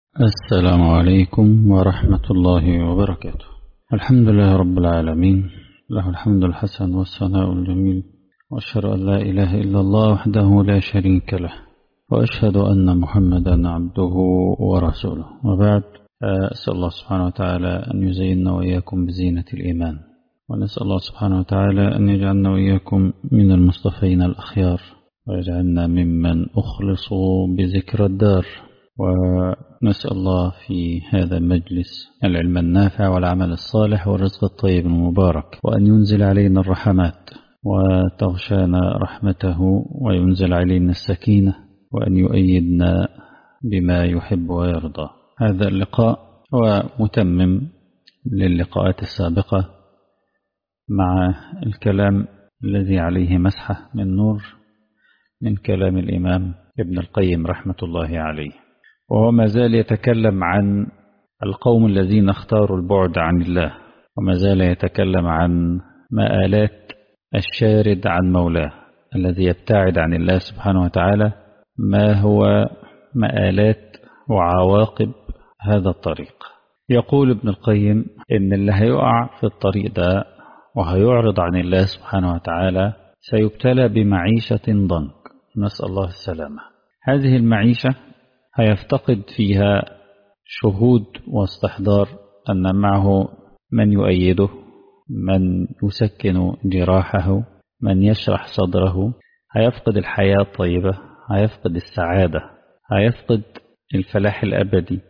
السلام عليكم ورحمة الله وبركاته الحمد لله رب العالمين له الحمد الحسن والثناء الجميل وأشهد أن لا إله إلا الله وحده لا شريك له وأشهد أن محمدا عبده ورسوله وبعد أسأل الله سبحانه وتعالى أن يزيننا وإياكم بزينة الإيمان ونسأل الله سبحانه وتعالى أن يجعلنا وإياكم من المصطفين الأخيار ويجعلنا ممن أخلصوا بذكر الدار ونسأل الله في هذا المجلس العلم النافع والعمل الصالح والرزق الطيب المبارك وأن ينزل علينا الرحمات وتغشانا رحمته وينزل علينا السكينة وأن يؤيدنا بما يحب ويرضى هذا اللقاء هو متمم للقاءات السابقة مع الكلام الذي عليه مسحة من نور من كلام الإمام ابن القيم رحمة الله عليه وهو ما زال يتكلم عن القوم الذين اختاروا البعد عن الله وما زال يتكلم عن مآلات الشارد عن مولاه الذي يبتعد عن الله سبحانه وتعالى ما هو مآلات وعواقب هذا الطريق يقول ابن القيم إن اللي هيقع في الطريق ده وهيعرض عن الله سبحانه وتعالى سيبتلى بمعيشة ضنك نسأل الله السلامة هذه المعيشة هيفتقد فيها شهود واستحضار أن معه من يؤيده من يسكن جراحه من يشرح صدره هيفقد الحياة الطيبة هيفقد السعادة هيفقد الفلاح الأبدي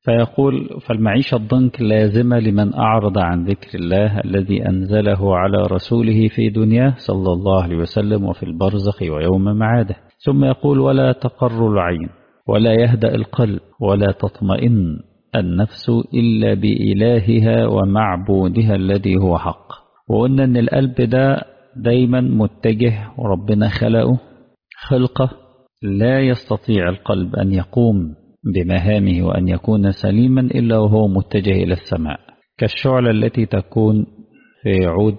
فيقول فالمعيشة الضنك لازمة لمن أعرض عن ذكر الله الذي أنزله على رسوله في دنياه صلى الله عليه وسلم وفي البرزخ ويوم معاده ثم يقول ولا تقر العين ولا يهدأ القلب ولا تطمئن النفس إلا بإلهها ومعبودها الذي هو حق وقلنا أن القلب ده دايما متجه وربنا خلقه خلقه لا يستطيع القلب أن يقوم بمهامه وأن يكون سليما إلا وهو متجه إلى السماء كالشعلة التي تكون في عود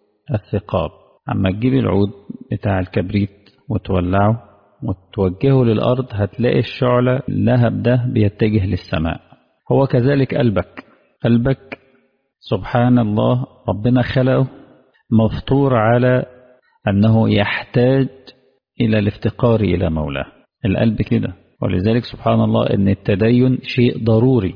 الثقاب أما تجيب العود بتاع الكبريت وتولعه وتوجهه للأرض هتلاقي الشعلة اللهب ده بيتجه للسماء هو كذلك قلبك قلبك سبحان الله ربنا خلقه مفطور على أنه يحتاج إلى الافتقار إلى مولاه القلب كده ولذلك سبحان الله أن التدين شيء ضروري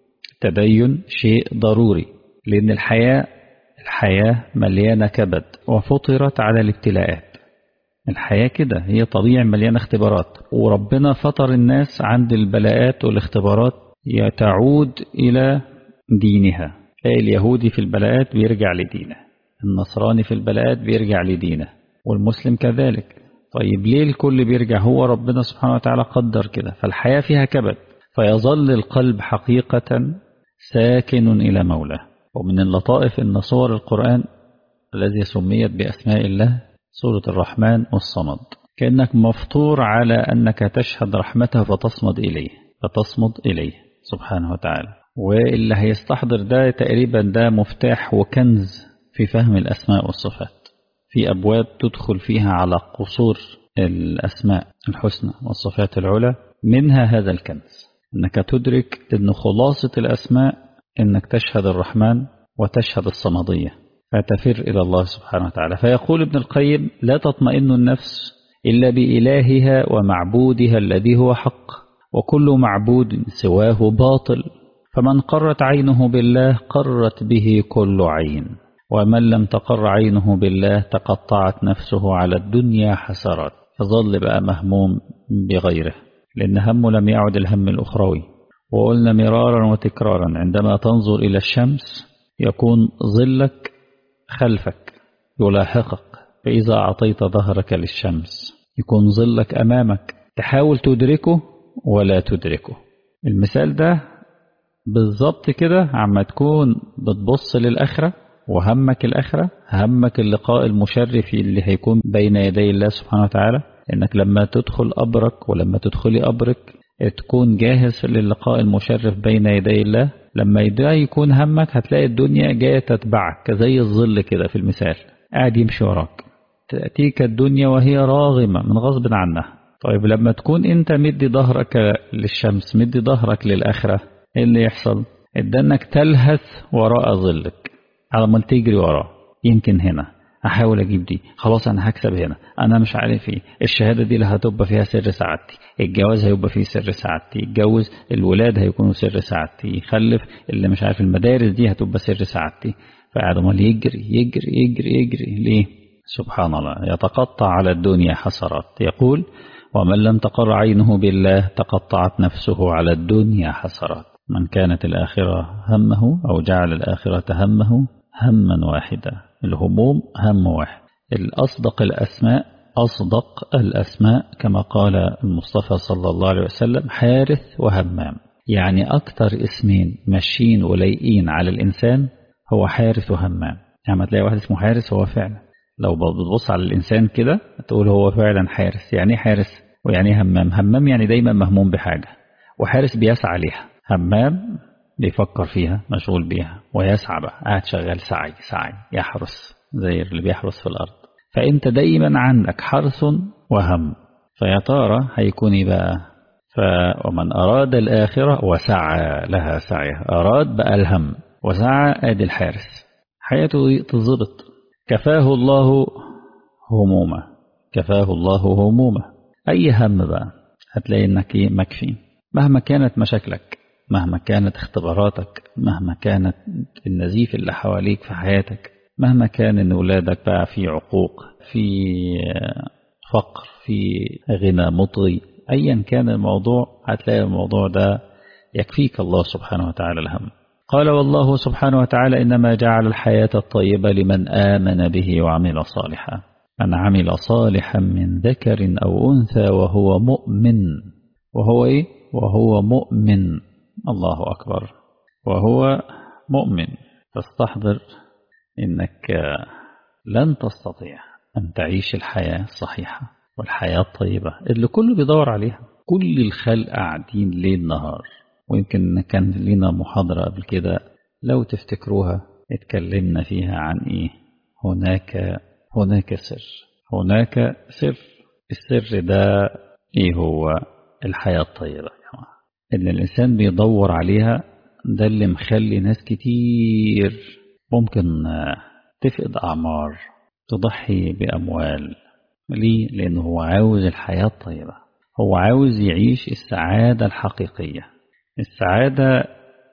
التدين شيء ضروري لأن الحياة الحياة مليانة كبد وفطرت على الابتلاءات الحياة كده هي طبيعي مليانة اختبارات وربنا فطر الناس عند البلاءات والاختبارات يتعود إلى دينها اليهودي في البلاءات بيرجع لدينه النصراني في البلاءات بيرجع لدينه والمسلم كذلك طيب ليه الكل بيرجع هو ربنا سبحانه وتعالى قدر كده فالحياة فيها كبد فيظل القلب حقيقة ساكن إلى مولاه ومن اللطائف أن صور القرآن الذي سميت بأسماء الله سورة الرحمن والصمد كأنك مفطور على أنك تشهد رحمته فتصمد إليه فتصمد إليه سبحانه وتعالى واللي هيستحضر ده تقريبا ده مفتاح وكنز في فهم الأسماء والصفات في أبواب تدخل فيها على قصور الأسماء الحسنى والصفات العلى منها هذا الكنز أنك تدرك أن خلاصة الأسماء أنك تشهد الرحمن وتشهد الصمدية فتفر إلى الله سبحانه وتعالى فيقول ابن القيم لا تطمئن النفس إلا بإلهها ومعبودها الذي هو حق وكل معبود سواه باطل فمن قرت عينه بالله قرت به كل عين ومن لم تقر عينه بالله تقطعت نفسه على الدنيا حسرات فظل بقى مهموم بغيره لأن همه لم يعد الهم الأخروي وقلنا مرارا وتكرارا عندما تنظر إلى الشمس يكون ظلك خلفك يلاحقك فإذا أعطيت ظهرك للشمس يكون ظلك أمامك تحاول تدركه ولا تدركه المثال ده بالظبط كده عما تكون بتبص للآخرة وهمك الآخرة همك اللقاء المشرف اللي هيكون بين يدي الله سبحانه وتعالى إنك لما تدخل أبرك ولما تدخلي أبرك تكون جاهز للقاء المشرف بين يدي الله لما ده يكون همك هتلاقي الدنيا جاية تتبعك زي الظل كده في المثال قاعد يمشي وراك تأتيك الدنيا وهي راغمة من غصب عنها طيب لما تكون انت مدي ظهرك للشمس مدي ظهرك للآخرة ايه اللي يحصل ادانك تلهث وراء ظلك على ما تجري وراه يمكن هنا احاول اجيب دي خلاص انا هكسب هنا انا مش عارف ايه الشهاده دي اللي هتبقى فيها سر سعادتي الجواز هيبقى فيه سر سعادتي الجوز الولاد هيكونوا سر سعادتي يخلف اللي مش عارف المدارس دي هتبقى سر سعادتي فقعد امال يجري يجري يجري يجري ليه سبحان الله يتقطع على الدنيا حسرات يقول ومن لم تقر عينه بالله تقطعت نفسه على الدنيا حسرات من كانت الآخرة همه أو جعل الآخرة همه هما واحدا الهموم هم واحد الأصدق الأسماء أصدق الأسماء كما قال المصطفى صلى الله عليه وسلم حارث وهمام يعني أكتر اسمين ماشيين ولايقين على الإنسان هو حارث وهمام يعني ما تلاقي واحد اسمه حارس هو فعلا لو بتبص على الإنسان كده تقول هو فعلا حارس يعني ايه حارس ويعني همام همام يعني دايما مهموم بحاجة وحارس بيسعى ليها همام بيفكر فيها مشغول بيها ويسعى بقى قاعد شغال سعي سعي يحرس زي اللي بيحرس في الأرض فأنت دايما عندك حرس وهم فيا ترى هيكون ايه بقى فمن أراد الآخرة وسعى لها سعيها أراد بقى الهم وسعى آدي الحارس حياته تظبط كفاه الله همومه كفاه الله همومه أي هم بقى هتلاقي إنك مكفي مهما كانت مشاكلك مهما كانت اختباراتك مهما كانت النزيف اللي حواليك في حياتك مهما كان ان ولادك بقى في عقوق في فقر في غنى مطغي ايا كان الموضوع هتلاقي الموضوع ده يكفيك الله سبحانه وتعالى الهم قال والله سبحانه وتعالى انما جعل الحياه الطيبه لمن امن به وعمل صالحا من عمل صالحا من ذكر او انثى وهو مؤمن وهو ايه وهو مؤمن الله أكبر وهو مؤمن تستحضر إنك لن تستطيع أن تعيش الحياة الصحيحة والحياة الطيبة اللي كله بيدور عليها كل الخلق قاعدين ليل نهار ويمكن كان لنا محاضرة قبل كده لو تفتكروها اتكلمنا فيها عن إيه هناك هناك سر هناك سر السر ده إيه هو الحياة الطيبة اللي الإنسان بيدور عليها ده اللي مخلي ناس كتير ممكن تفقد أعمار تضحي بأموال ليه؟ لأنه هو عاوز الحياة الطيبة هو عاوز يعيش السعادة الحقيقية السعادة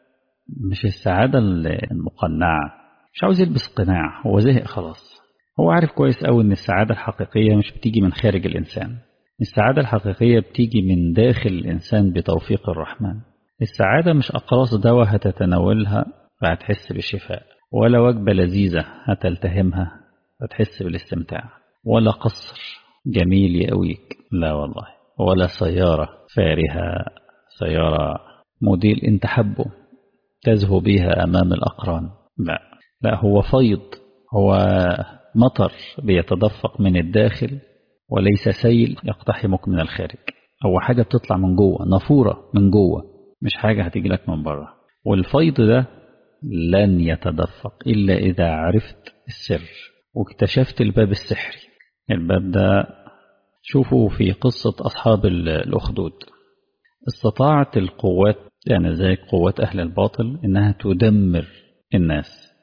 مش السعادة المقنعة مش عاوز يلبس قناع هو زهق خلاص هو عارف كويس قوي ان السعادة الحقيقية مش بتيجي من خارج الإنسان السعادة الحقيقية بتيجي من داخل الإنسان بتوفيق الرحمن السعادة مش أقراص دواء هتتناولها فهتحس بالشفاء ولا وجبة لذيذة هتلتهمها فتحس بالاستمتاع ولا قصر جميل يقويك لا والله ولا سيارة فارهة سيارة موديل انت حبه تزهو بها أمام الأقران لا لا هو فيض هو مطر بيتدفق من الداخل وليس سيل يقتحمك من الخارج هو حاجة بتطلع من جوه نافورة من جوه مش حاجة هتيجي لك من بره والفيض ده لن يتدفق إلا إذا عرفت السر واكتشفت الباب السحري الباب ده شوفوا في قصة أصحاب الأخدود استطاعت القوات يعني زي قوات أهل الباطل إنها تدمر الناس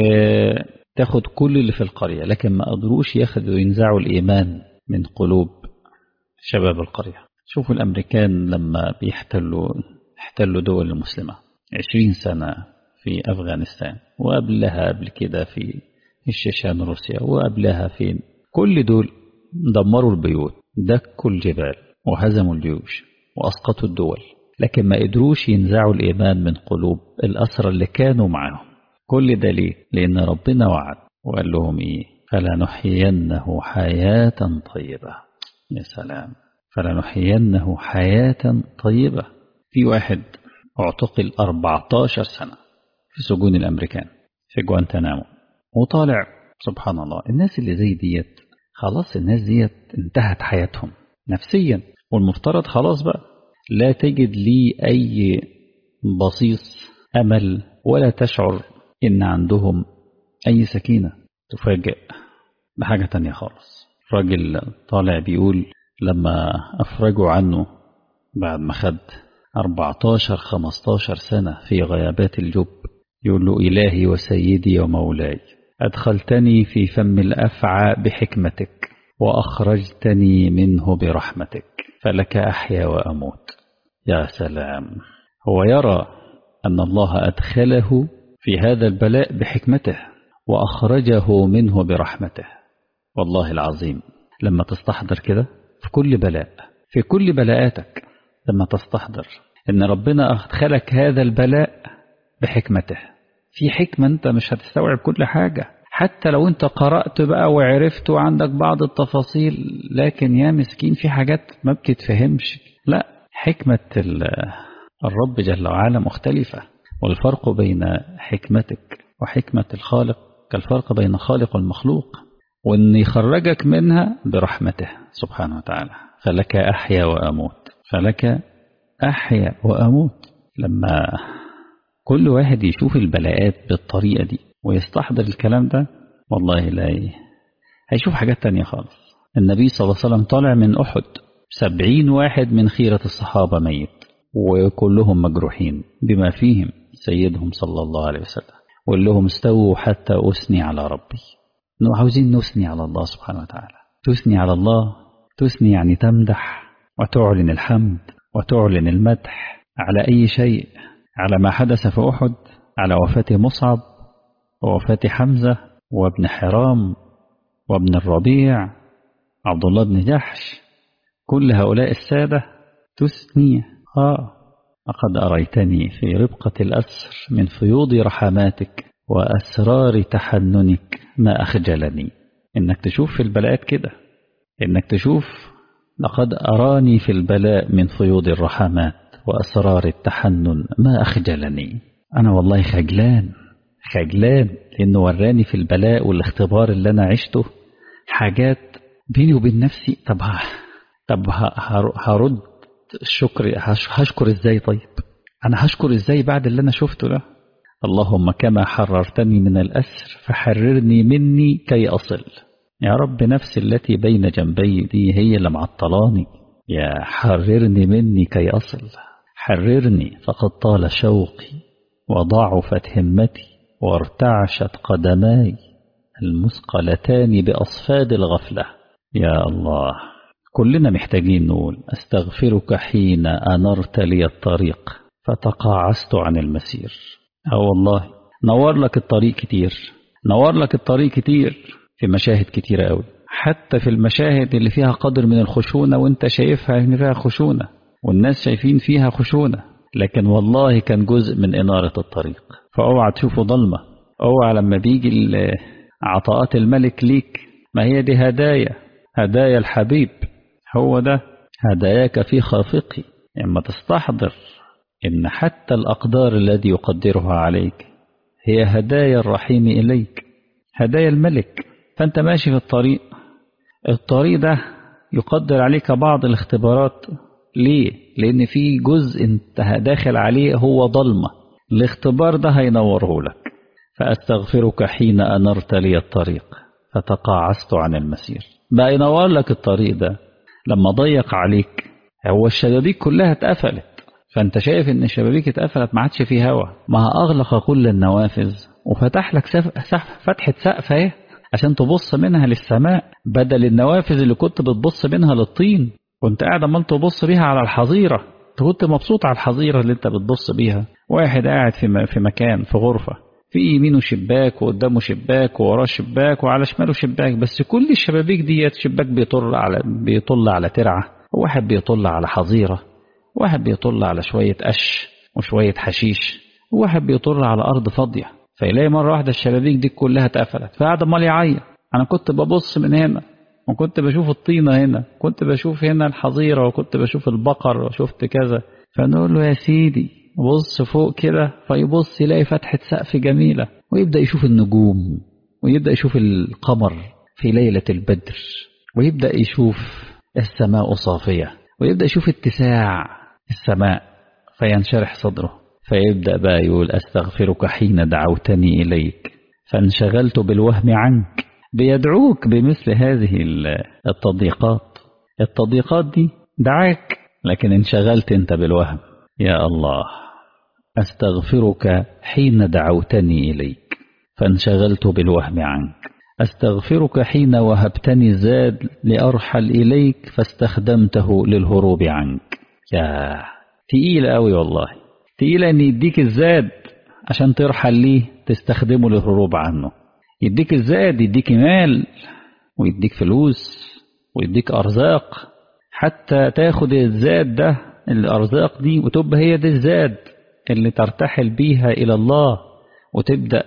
وتاخد كل اللي في القرية لكن ما قدروش ياخدوا ينزعوا الإيمان من قلوب شباب القرية شوفوا الأمريكان لما بيحتلوا احتلوا دول المسلمة عشرين سنة في أفغانستان وقبلها قبل كده في الشيشان روسيا وقبلها في كل دول دمروا البيوت دكوا الجبال وهزموا الجيوش وأسقطوا الدول لكن ما قدروش ينزعوا الإيمان من قلوب الأسرى اللي كانوا معاهم كل ده ليه؟ لأن ربنا وعد وقال لهم إيه فلنحيينه حياة طيبة يا سلام فلنحيينه حياة طيبة في واحد اعتقل 14 سنة في سجون الأمريكان في جوانتنامو وطالع سبحان الله الناس اللي زي ديت خلاص الناس ديت انتهت حياتهم نفسيا والمفترض خلاص بقى لا تجد لي أي بصيص أمل ولا تشعر إن عندهم أي سكينة تفاجئ بحاجة تانية خالص راجل طالع بيقول لما أفرجوا عنه بعد ما خد 14 15 سنة في غيابات الجب يقول له إلهي وسيدي ومولاي أدخلتني في فم الأفعى بحكمتك وأخرجتني منه برحمتك فلك أحيا وأموت يا سلام هو يرى أن الله أدخله في هذا البلاء بحكمته وأخرجه منه برحمته والله العظيم لما تستحضر كده في كل بلاء في كل بلاءاتك لما تستحضر ان ربنا أدخلك هذا البلاء بحكمته في حكمة انت مش هتستوعب كل حاجة حتى لو انت قرأت بقى وعرفت وعندك بعض التفاصيل لكن يا مسكين في حاجات ما بتتفهمش لا حكمة الرب جل وعلا مختلفة والفرق بين حكمتك وحكمة الخالق كالفرق بين خالق والمخلوق وان يخرجك منها برحمته سبحانه وتعالى فلك أحيا وأموت فلك أحيا وأموت لما كل واحد يشوف البلاءات بالطريقة دي ويستحضر الكلام ده والله لا ي... هيشوف حاجات تانية خالص النبي صلى الله عليه وسلم طالع من أحد سبعين واحد من خيرة الصحابة ميت وكلهم مجروحين بما فيهم سيدهم صلى الله عليه وسلم وقال لهم استووا حتى أثني على ربي إنه عاوزين نثني على الله سبحانه وتعالى تثني على الله تثني يعني تمدح وتعلن الحمد وتعلن المدح على أي شيء على ما حدث في أحد على وفاة مصعب ووفاة حمزة وابن حرام وابن الربيع عبد الله بن جحش كل هؤلاء السادة تثني آه لقد أريتني في ربقة الأسر من فيوض رحماتك وأسرار تحننك ما أخجلني إنك تشوف في البلاءات كده إنك تشوف لقد أراني في البلاء من فيوض الرحمات وأسرار التحنن ما أخجلني أنا والله خجلان خجلان لأنه وراني في البلاء والاختبار اللي أنا عشته حاجات بيني وبين نفسي طب ها طب هرد الشكر هشكر ازاي طيب أنا هشكر ازاي بعد اللي أنا شفته ده اللهم كما حررتني من الأسر فحررني مني كي أصل يا رب نفسي التي بين جنبي دي هي اللي معطلاني يا حررني مني كي أصل حررني فقد طال شوقي وضعفت همتي وارتعشت قدماي المثقلتان بأصفاد الغفلة يا الله كلنا محتاجين نقول أستغفرك حين أنرت لي الطريق فتقاعست عن المسير اه والله نور لك الطريق كتير نور لك الطريق كتير في مشاهد كتيرة قوي حتى في المشاهد اللي فيها قدر من الخشونة وانت شايفها ان فيها خشونة والناس شايفين فيها خشونة لكن والله كان جزء من إنارة الطريق فاوعى تشوفه ضلمة اوعى لما بيجي عطاءات الملك ليك ما هي دي هدايا هدايا الحبيب هو ده هداياك في خافقي اما تستحضر إن حتى الأقدار الذي يقدرها عليك هي هدايا الرحيم إليك هدايا الملك فأنت ماشي في الطريق الطريق ده يقدر عليك بعض الاختبارات ليه؟ لأن في جزء انت داخل عليه هو ضلمة الاختبار ده هينوره لك فأستغفرك حين أنرت لي الطريق فتقاعست عن المسير بقى ينور لك الطريق ده لما ضيق عليك هو الشبابيك كلها اتقفلت فانت شايف ان الشبابيك اتقفلت ما عادش فيه هوا ما اغلق كل النوافذ وفتح لك سف... سف... فتحه سقف اهي عشان تبص منها للسماء بدل النوافذ اللي كنت بتبص منها للطين كنت قاعد عمال تبص بيها على الحظيره كنت مبسوط على الحظيره اللي انت بتبص بيها واحد قاعد في م... في مكان في غرفه في يمينه شباك وقدامه شباك ووراه شباك وعلى شماله شباك بس كل الشبابيك ديت شباك بيطل على بيطل على ترعه وواحد بيطل على حظيره واحد بيطل على شوية قش وشوية حشيش وواحد بيطل على أرض فاضية فيلاقي مرة واحدة الشبابيك دي كلها اتقفلت فقعد امال يعيط أنا كنت ببص من هنا وكنت بشوف الطينة هنا كنت بشوف هنا الحظيرة وكنت بشوف البقر وشفت كذا فنقول له يا سيدي بص فوق كده فيبص يلاقي فتحة سقف جميلة ويبدأ يشوف النجوم ويبدأ يشوف القمر في ليلة البدر ويبدأ يشوف السماء صافية ويبدأ يشوف اتساع السماء فينشرح صدره فيبدأ بقى يقول أستغفرك حين دعوتني إليك فانشغلت بالوهم عنك بيدعوك بمثل هذه التضييقات التضييقات دي دعاك لكن انشغلت انت بالوهم يا الله أستغفرك حين دعوتني إليك فانشغلت بالوهم عنك أستغفرك حين وهبتني الزاد لأرحل إليك فاستخدمته للهروب عنك يا تقيل قوي والله تقيل أن يديك الزاد عشان ترحل ليه تستخدمه للهروب عنه يديك الزاد يديك مال ويديك فلوس ويديك أرزاق حتى تاخد الزاد ده الأرزاق دي وتبقى هي دي الزاد اللي ترتحل بيها إلى الله وتبدأ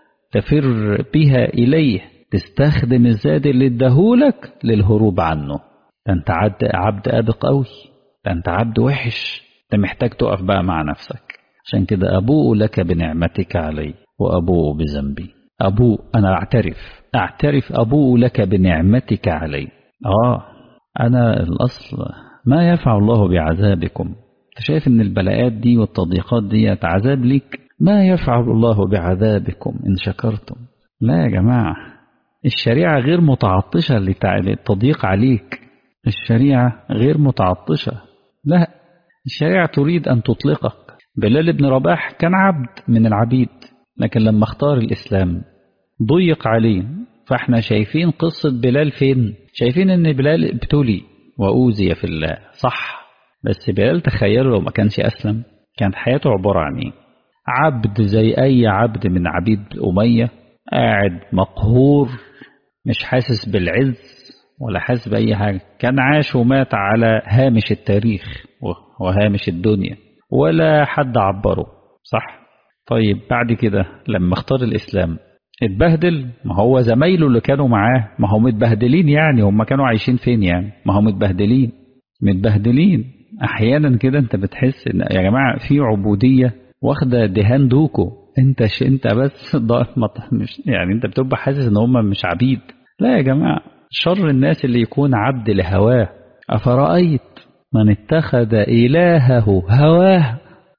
تفر بها إليه تستخدم الزاد اللي اداهولك للهروب عنه ده انت عبد عبد أبق قوي ده انت عبد وحش انت محتاج تقف بقى مع نفسك عشان كده أبوء لك بنعمتك علي وأبوء بذنبي أبوء أنا أعترف أعترف أبوء لك بنعمتك علي آه أنا الأصل ما يفعل الله بعذابكم أنت شايف إن البلاءات دي والتضييقات دي عذاب ليك ما يفعل الله بعذابكم إن شكرتم لا يا جماعة الشريعة غير متعطشة للتضييق عليك الشريعة غير متعطشة لا الشريعة تريد أن تطلقك بلال بن رباح كان عبد من العبيد لكن لما اختار الإسلام ضيق عليه فاحنا شايفين قصة بلال فين شايفين ان بلال ابتلي وأوذي في الله صح بس بلال تخيلوا لو ما كانش أسلم كانت حياته عبارة عن ايه عبد زي أي عبد من عبيد أمية قاعد مقهور مش حاسس بالعز ولا حاسس بأي حاجة كان عاش ومات على هامش التاريخ وهامش الدنيا ولا حد عبره صح طيب بعد كده لما اختار الإسلام اتبهدل ما هو زمايله اللي كانوا معاه ما هم متبهدلين يعني هم كانوا عايشين فين يعني ما هم متبهدلين متبهدلين احيانا كده انت بتحس ان يا جماعه في عبوديه واخده دهان دوكو انت ش... انت بس مش يعني انت بتبقى حاسس ان هم مش عبيد لا يا جماعه شر الناس اللي يكون عبد لهواه افرايت من اتخذ الهه هواه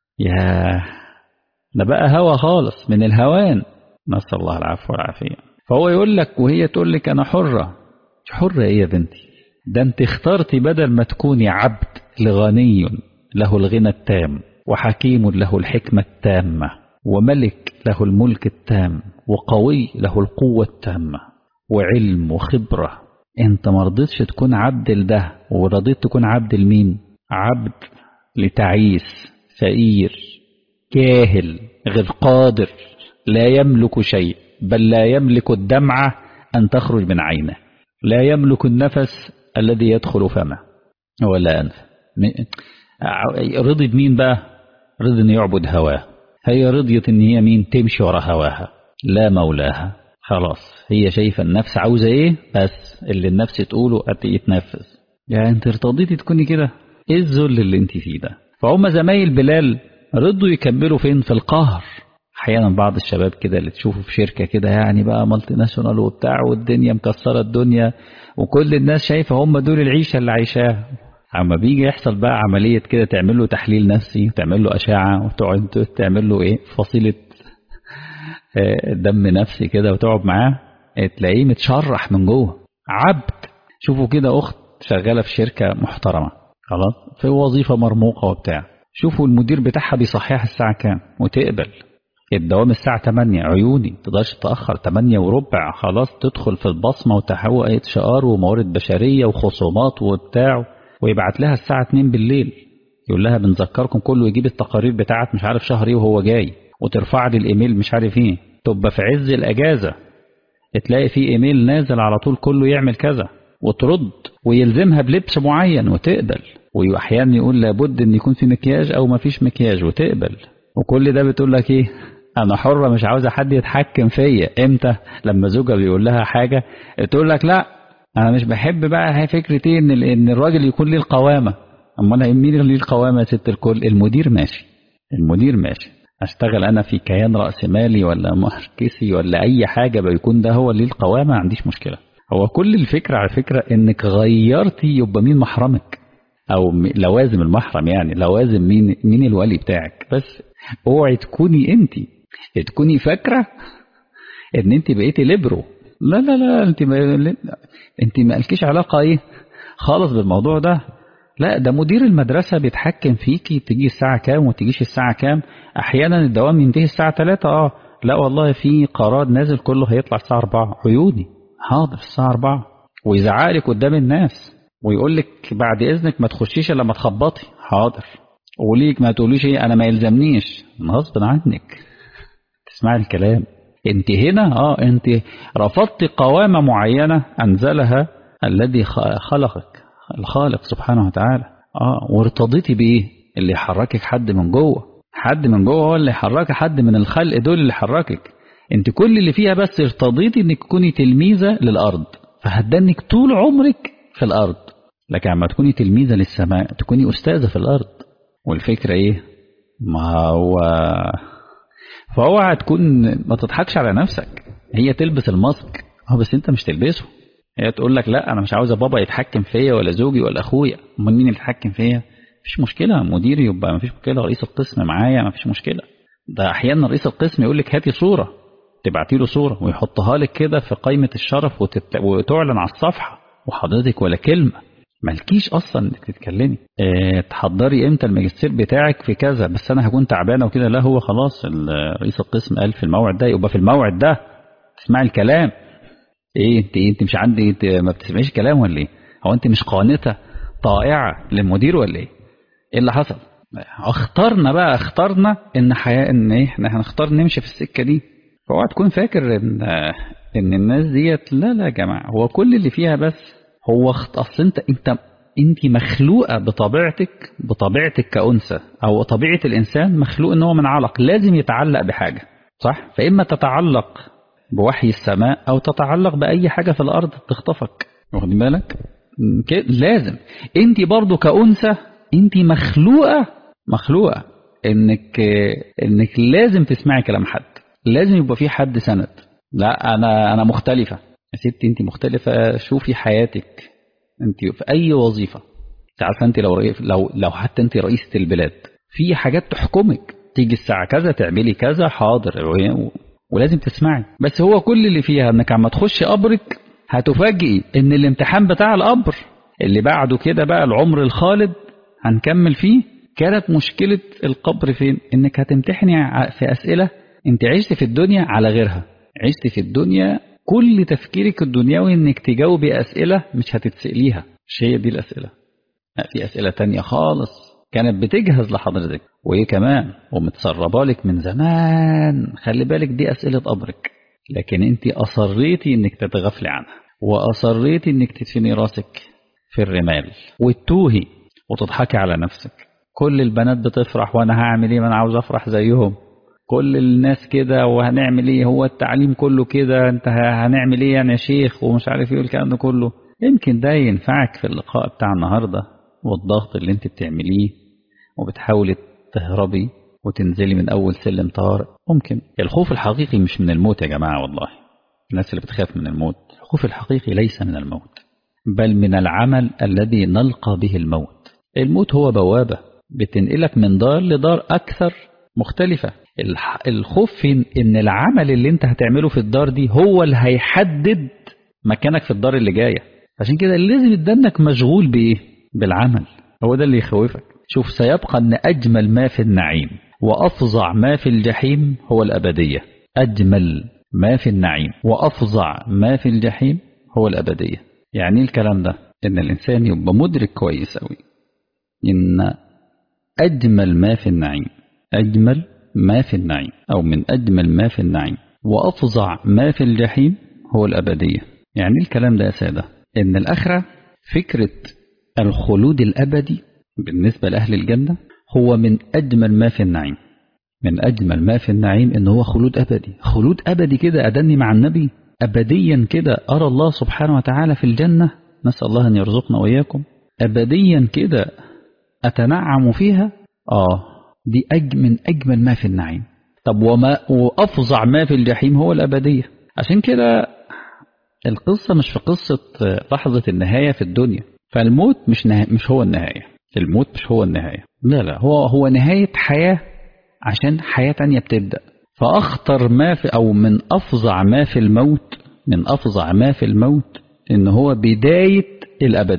يا ده بقى هوى خالص من الهوان نسأل الله العفو والعافية فهو يقول لك وهي تقول لك أنا حرة حرة إيه يا بنتي ده أنت اخترتي بدل ما تكوني عبد لغني له الغنى التام وحكيم له الحكمة التامة وملك له الملك التام وقوي له القوة التامة وعلم وخبرة انت ما رضيتش تكون عبد لده ورضيت تكون عبد لمين عبد لتعيس فقير جاهل غير قادر لا يملك شيء بل لا يملك الدمعة أن تخرج من عينه لا يملك النفس الذي يدخل فمه ولا أنف رضي بمين بقى رضي أن يعبد هواه هي رضيت أن هي مين تمشي ورا هواها لا مولاها خلاص هي شايفة النفس عاوزة ايه بس اللي النفس تقوله يتنفذ يعني انت ارتضيتي تكوني كده ايه الذل اللي انت فيه ده فهم زمايل بلال رضوا يكملوا فين في القهر احيانا بعض الشباب كده اللي تشوفه في شركه كده يعني بقى مالتي ناشونال وبتاع والدنيا مكسره الدنيا وكل الناس شايفه هم دول العيشه اللي عايشاها اما بيجي يحصل بقى عمليه كده تعمل له تحليل نفسي تعمل له اشعه وتقعد تعمل له ايه فصيله دم نفسي كده وتقعد معاه تلاقيه متشرح من جوه عبد شوفوا كده اخت شغاله في شركه محترمه خلاص في وظيفه مرموقه وبتاع شوفوا المدير بتاعها بيصحيها الساعه كام وتقبل الدوام الساعة 8 عيوني تقدرش تأخر 8 وربع خلاص تدخل في البصمة وتحقق اتش ار وموارد بشرية وخصومات وبتاع ويبعت لها الساعة 2 بالليل يقول لها بنذكركم كله يجيب التقارير بتاعت مش عارف شهر ايه وهو جاي وترفع لي الايميل مش عارف ايه تبقى في عز الاجازة تلاقي في ايميل نازل على طول كله يعمل كذا وترد ويلزمها بلبس معين وتقبل واحيانا يقول لابد ان يكون في مكياج او ما فيش مكياج وتقبل وكل ده بتقول لك ايه انا حره مش عاوزه حد يتحكم فيا امتى لما زوجها بيقول لها حاجه تقول لك لا انا مش بحب بقى هي فكره ايه ان ان الراجل يكون ليه القوامه اما انا مين اللي ليه القوامه يا ست الكل المدير ماشي المدير ماشي اشتغل انا في كيان راس مالي ولا ماركسي ولا اي حاجه بيكون ده هو اللي القوامه ما عنديش مشكله هو كل الفكره على فكره انك غيرتي يبقى مين محرمك او لوازم المحرم يعني لوازم مين مين الولي بتاعك بس اوعي تكوني انت تكوني فاكره ان انت بقيتي ليبرو لا لا لا انت ما انت ما لكيش علاقه ايه خالص بالموضوع ده لا ده مدير المدرسة بيتحكم فيكي تيجي الساعة كام وتجيش الساعة كام أحيانا الدوام ينتهي الساعة 3 اه لا والله في قرار نازل كله هيطلع الساعة 4 عيوني حاضر الساعة 4 ويزعقلك قدام الناس ويقول لك بعد إذنك ما تخشيش إلا لما تخبطي حاضر وليك ما تقوليش ايه أنا ما يلزمنيش غصب عنك تسمعي الكلام انت هنا اه انت رفضت قوامة معينة أنزلها الذي خلقك الخالق سبحانه وتعالى اه وارتضيتي بايه اللي يحركك حد من جوه حد من جوه هو اللي يحركك حد من الخلق دول اللي يحركك انت كل اللي فيها بس ارتضيتي انك تكوني تلميذة للأرض فهتدنك طول عمرك في الأرض لكن عما تكوني تلميذة للسماء تكوني أستاذة في الأرض والفكرة ايه ما هو فاوعى تكون ما تضحكش على نفسك هي تلبس الماسك اه بس انت مش تلبسه هي تقول لك لا انا مش عاوزه بابا يتحكم فيا ولا زوجي ولا اخويا امال مين اللي يتحكم فيا مفيش مشكله مديري يبقى مفيش مشكله رئيس القسم معايا مفيش مشكله ده احيانا رئيس القسم يقول لك هاتي صوره تبعتي له صوره ويحطها لك كده في قائمه الشرف وتت... وتعلن على الصفحه وحضرتك ولا كلمه مالكيش اصلا انك تتكلمي اه تحضري امتى الماجستير بتاعك في كذا بس انا هكون تعبانه وكده لا هو خلاص رئيس القسم قال في الموعد ده يبقى في الموعد ده تسمعي الكلام ايه انت إيه انت مش عندي انت ما بتسمعيش كلام ولا ايه هو انت مش قانته طائعه للمدير ولا ايه ايه اللي حصل اخترنا بقى اخترنا ان حياه ان ايه احنا هنختار نمشي في السكه دي فاوعى تكون فاكر ان ان الناس ديت لا لا يا جماعه هو كل اللي فيها بس هو اصل انت انت انت مخلوقه بطبيعتك بطبيعتك كانثى او طبيعه الانسان مخلوق ان هو من علق لازم يتعلق بحاجه صح فاما تتعلق بوحي السماء او تتعلق باي حاجه في الارض تخطفك واخد بالك لازم انت برضو كانثى انت مخلوقه مخلوقه انك انك لازم تسمعي كلام حد لازم يبقى في حد سند لا انا انا مختلفه يا ستي انت مختلفه شوفي حياتك انت في اي وظيفه عارفه انت لو لو لو حتى انت رئيسه البلاد في حاجات تحكمك تيجي الساعه كذا تعملي كذا حاضر ولازم تسمعي بس هو كل اللي فيها انك عما تخشي قبرك هتفاجئي ان الامتحان بتاع القبر اللي بعده كده بقى العمر الخالد هنكمل فيه كانت مشكلة القبر فين انك هتمتحني في اسئلة انت عشت في الدنيا على غيرها عشت في الدنيا كل تفكيرك الدنيوي انك تجاوبي اسئلة مش هتتسأليها مش هي دي الاسئلة لا في اسئلة تانية خالص كانت بتجهز لحضرتك وايه كمان ومتسربه لك من زمان خلي بالك دي اسئله قبرك لكن انت اصريتي انك تتغفلي عنها واصريتي انك تدفني راسك في الرمال وتتوهي وتضحكي على نفسك كل البنات بتفرح وانا هعمل ايه ما انا عاوز افرح زيهم كل الناس كده وهنعمل ايه هو التعليم كله كده انت هنعمل ايه يعني يا شيخ ومش عارف ايه الكلام ده كله يمكن ده ينفعك في اللقاء بتاع النهارده والضغط اللي انت بتعمليه وبتحاولي تهربي وتنزلي من أول سلم طوارئ ممكن الخوف الحقيقي مش من الموت يا جماعة والله الناس اللي بتخاف من الموت الخوف الحقيقي ليس من الموت بل من العمل الذي نلقى به الموت الموت هو بوابة بتنقلك من دار لدار أكثر مختلفة الخوف في إن العمل اللي انت هتعمله في الدار دي هو اللي هيحدد مكانك في الدار اللي جاية عشان كده لازم يدنك مشغول بإيه بالعمل هو ده اللي يخوفك شوف سيبقى أن أجمل ما في النعيم وأفظع ما في الجحيم هو الأبدية أجمل ما في النعيم وأفظع ما في الجحيم هو الأبدية يعني الكلام ده إن الإنسان يبقى مدرك كويس أوي إن أجمل ما في النعيم أجمل ما في النعيم أو من أجمل ما في النعيم وأفظع ما في الجحيم هو الأبدية يعني الكلام ده يا سادة إن الآخرة فكرة الخلود الأبدي بالنسبة لأهل الجنة هو من أجمل ما في النعيم من أجمل ما في النعيم إن هو خلود أبدي خلود أبدي كده أدني مع النبي أبديا كده أرى الله سبحانه وتعالى في الجنة نسأل الله أن يرزقنا وإياكم أبديا كده أتنعم فيها آه دي أج من أجمل ما في النعيم طب وما وأفظع ما في الجحيم هو الأبدية عشان كده القصة مش في قصة لحظة النهاية في الدنيا فالموت مش نه... مش هو النهاية الموت مش هو النهاية لا لا هو هو نهاية حياة عشان حياة تانية بتبدأ فأخطر ما في أو من أفظع ما في الموت من أفظع ما في الموت إن هو بداية الأبدية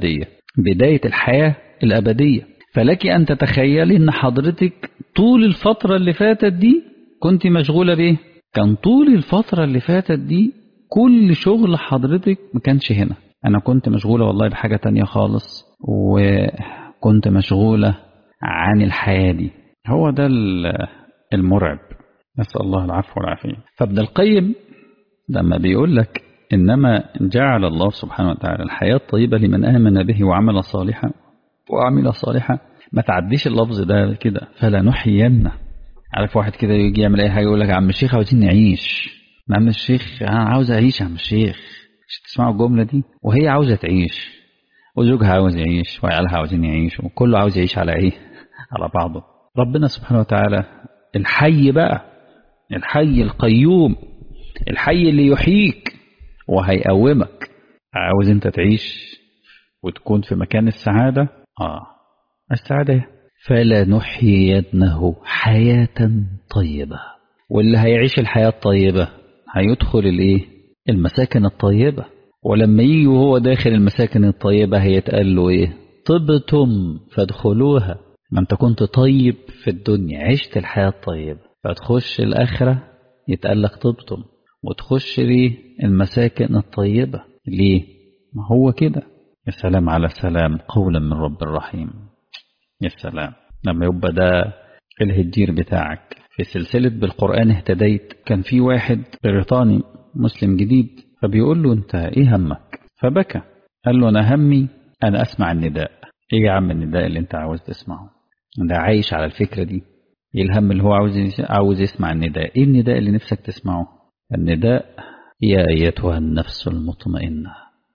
بداية الحياة الأبدية فلك أن تتخيلي أن حضرتك طول الفترة اللي فاتت دي كنت مشغولة بإيه؟ كان طول الفترة اللي فاتت دي كل شغل حضرتك ما كانش هنا أنا كنت مشغولة والله بحاجة تانية خالص وكنت مشغولة عن الحياة دي هو ده المرعب نسأل الله العفو والعافية فابن القيم لما بيقول لك إنما جعل الله سبحانه وتعالى الحياة الطيبة لمن آمن به وعمل صالحا وعمل صالحا ما تعديش اللفظ ده كده فلا نحيينه عارف واحد كده يجي يعمل أي حاجة يقول لك يا عم الشيخ عاوزين نعيش يا عم الشيخ أنا عاوز أعيش يا عم الشيخ مش تسمعوا الجملة دي وهي عاوزة تعيش وزوجها عاوز يعيش وعيالها عاوزين يعيشوا وكله عاوز يعيش على إيه على بعضه ربنا سبحانه وتعالى الحي بقى الحي القيوم الحي اللي يحييك وهيقومك عاوز انت تعيش وتكون في مكان السعادة آه السعادة فلا نحيينه حياة طيبة واللي هيعيش الحياة الطيبة هيدخل الايه المساكن الطيبة ولما يجي وهو داخل المساكن الطيبة هيتقال له ايه طبتم فادخلوها ما انت كنت طيب في الدنيا عشت الحياة الطيبة فتخش الآخرة يتقال لك طبتم وتخش ليه المساكن الطيبة ليه ما هو كده يا سلام على السلام قولا من رب الرحيم يا سلام لما يبقى ده الهجير بتاعك في سلسلة بالقرآن اهتديت كان في واحد بريطاني مسلم جديد فبيقول له انت ايه همك فبكى قال له انا همي انا اسمع النداء ايه يا عم النداء اللي انت عاوز تسمعه ده عايش على الفكرة دي ايه الهم اللي هو عاوز عاوز يسمع النداء ايه النداء اللي نفسك تسمعه النداء يا ايتها النفس المطمئنة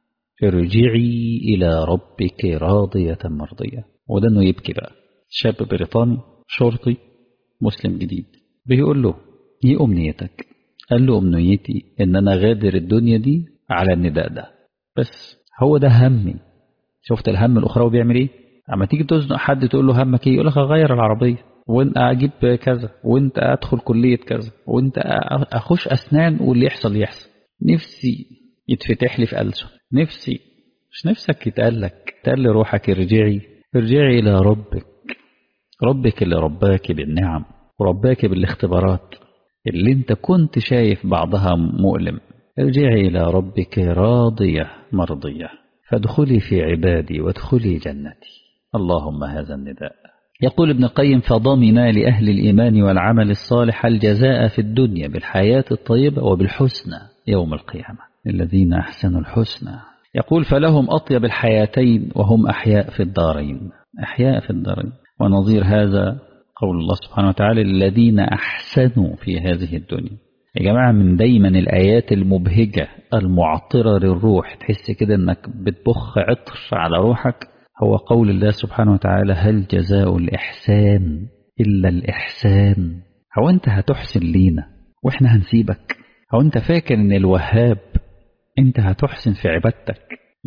ارجعي الى ربك راضية مرضية وده انه يبكي بقى شاب بريطاني شرطي مسلم جديد بيقول له ايه امنيتك قال له امنيتي ان انا غادر الدنيا دي على النداء ده بس هو ده همي شفت الهم الاخروي بيعمل ايه اما تيجي تزنق حد تقول له همك ايه يقول لك اغير العربيه وانت اجيب كذا وانت ادخل كليه كذا وانت اخش اسنان واللي يحصل يحصل نفسي يتفتح لي في ألسن نفسي مش نفسك يتقال لك تقال لروحك ارجعي ارجعي الى ربك ربك اللي رباك بالنعم ورباك بالاختبارات اللي انت كنت شايف بعضها مؤلم ارجعي الى ربك راضيه مرضيه فادخلي في عبادي وادخلي جنتي اللهم هذا النداء يقول ابن القيم فضمن لأهل الإيمان والعمل الصالح الجزاء في الدنيا بالحياة الطيبة وبالحسنى يوم القيامة الذين أحسنوا الحسنى يقول فلهم أطيب الحياتين وهم أحياء في الدارين أحياء في الدارين ونظير هذا قول الله سبحانه وتعالى الذين أحسنوا في هذه الدنيا يا جماعة من دايما الآيات المبهجة المعطرة للروح تحس كده أنك بتبخ عطر على روحك هو قول الله سبحانه وتعالى هل جزاء الإحسان إلا الإحسان هو أنت هتحسن لينا وإحنا هنسيبك هو أنت فاكر أن الوهاب أنت هتحسن في عبادتك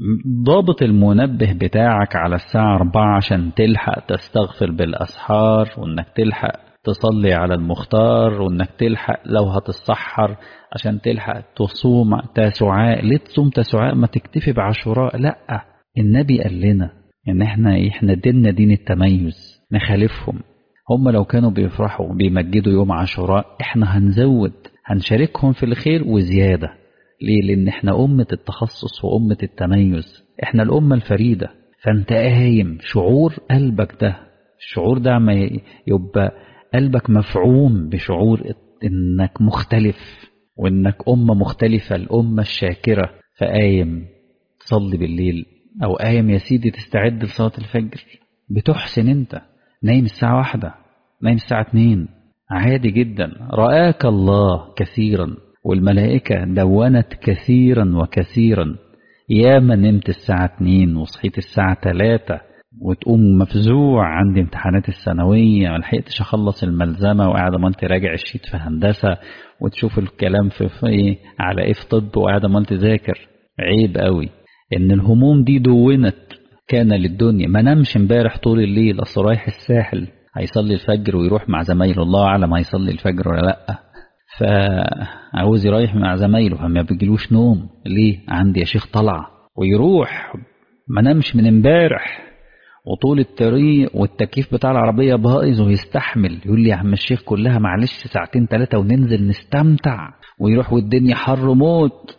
ضابط المنبه بتاعك على الساعة 4 عشان تلحق تستغفر بالأسحار وإنك تلحق تصلي على المختار وإنك تلحق لو هتتسحر عشان تلحق تصوم تاسعاء ليه تصوم تاسعاء ما تكتفي بعشراء لأ النبي قال لنا ان احنا احنا ديننا دين التميز نخالفهم هم لو كانوا بيفرحوا بيمجدوا يوم عاشوراء احنا هنزود هنشاركهم في الخير وزيادة ليه لان احنا أمة التخصص وأمة التميز احنا الأمة الفريدة فانت قايم شعور قلبك ده الشعور ده ما يبقى قلبك مفعوم بشعور انك مختلف وانك أمة مختلفة الأمة الشاكرة فقايم تصلي بالليل أو قايم يا سيدي تستعد لصلاة الفجر بتحسن أنت نايم الساعة واحدة نايم الساعة اتنين عادي جدا رآك الله كثيرا والملائكة دونت كثيرا وكثيرا يا من نمت الساعة اتنين وصحيت الساعة تلاتة وتقوم مفزوع عندي امتحانات الثانوية ملحقتش أخلص الملزمة وقاعدة ما أنت راجع الشيت في هندسة وتشوف الكلام في, في إيه على إيه في طب وقاعدة ما أنت ذاكر عيب قوي ان الهموم دي دونت كان للدنيا ما نامش امبارح طول الليل اصل رايح الساحل هيصلي الفجر ويروح مع زمايله الله اعلم هيصلي الفجر ولا لا فعاوز يريح مع زمايله فما بيجيلوش نوم ليه عندي يا شيخ طلعه ويروح ما نامش من امبارح وطول الطريق والتكييف بتاع العربية بايظ ويستحمل يقول لي يا عم الشيخ كلها معلش ساعتين ثلاثة وننزل نستمتع ويروح والدنيا حر موت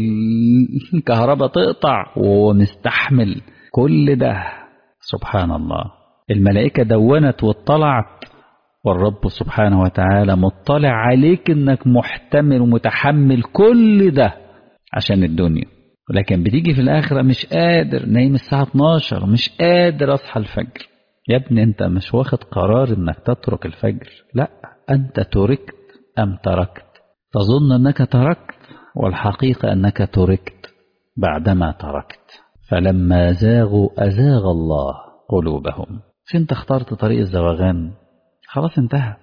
والكهرباء تقطع ومستحمل كل ده سبحان الله الملائكة دونت واطلعت والرب سبحانه وتعالى مطلع عليك انك محتمل ومتحمل كل ده عشان الدنيا لكن بتيجي في الآخرة مش قادر نايم الساعة 12 مش قادر أصحى الفجر يا ابني أنت مش واخد قرار أنك تترك الفجر لا أنت تركت أم تركت تظن أنك تركت والحقيقة أنك تركت بعدما تركت فلما زاغوا أزاغ الله قلوبهم فانت اخترت طريق الزواغان خلاص انتهت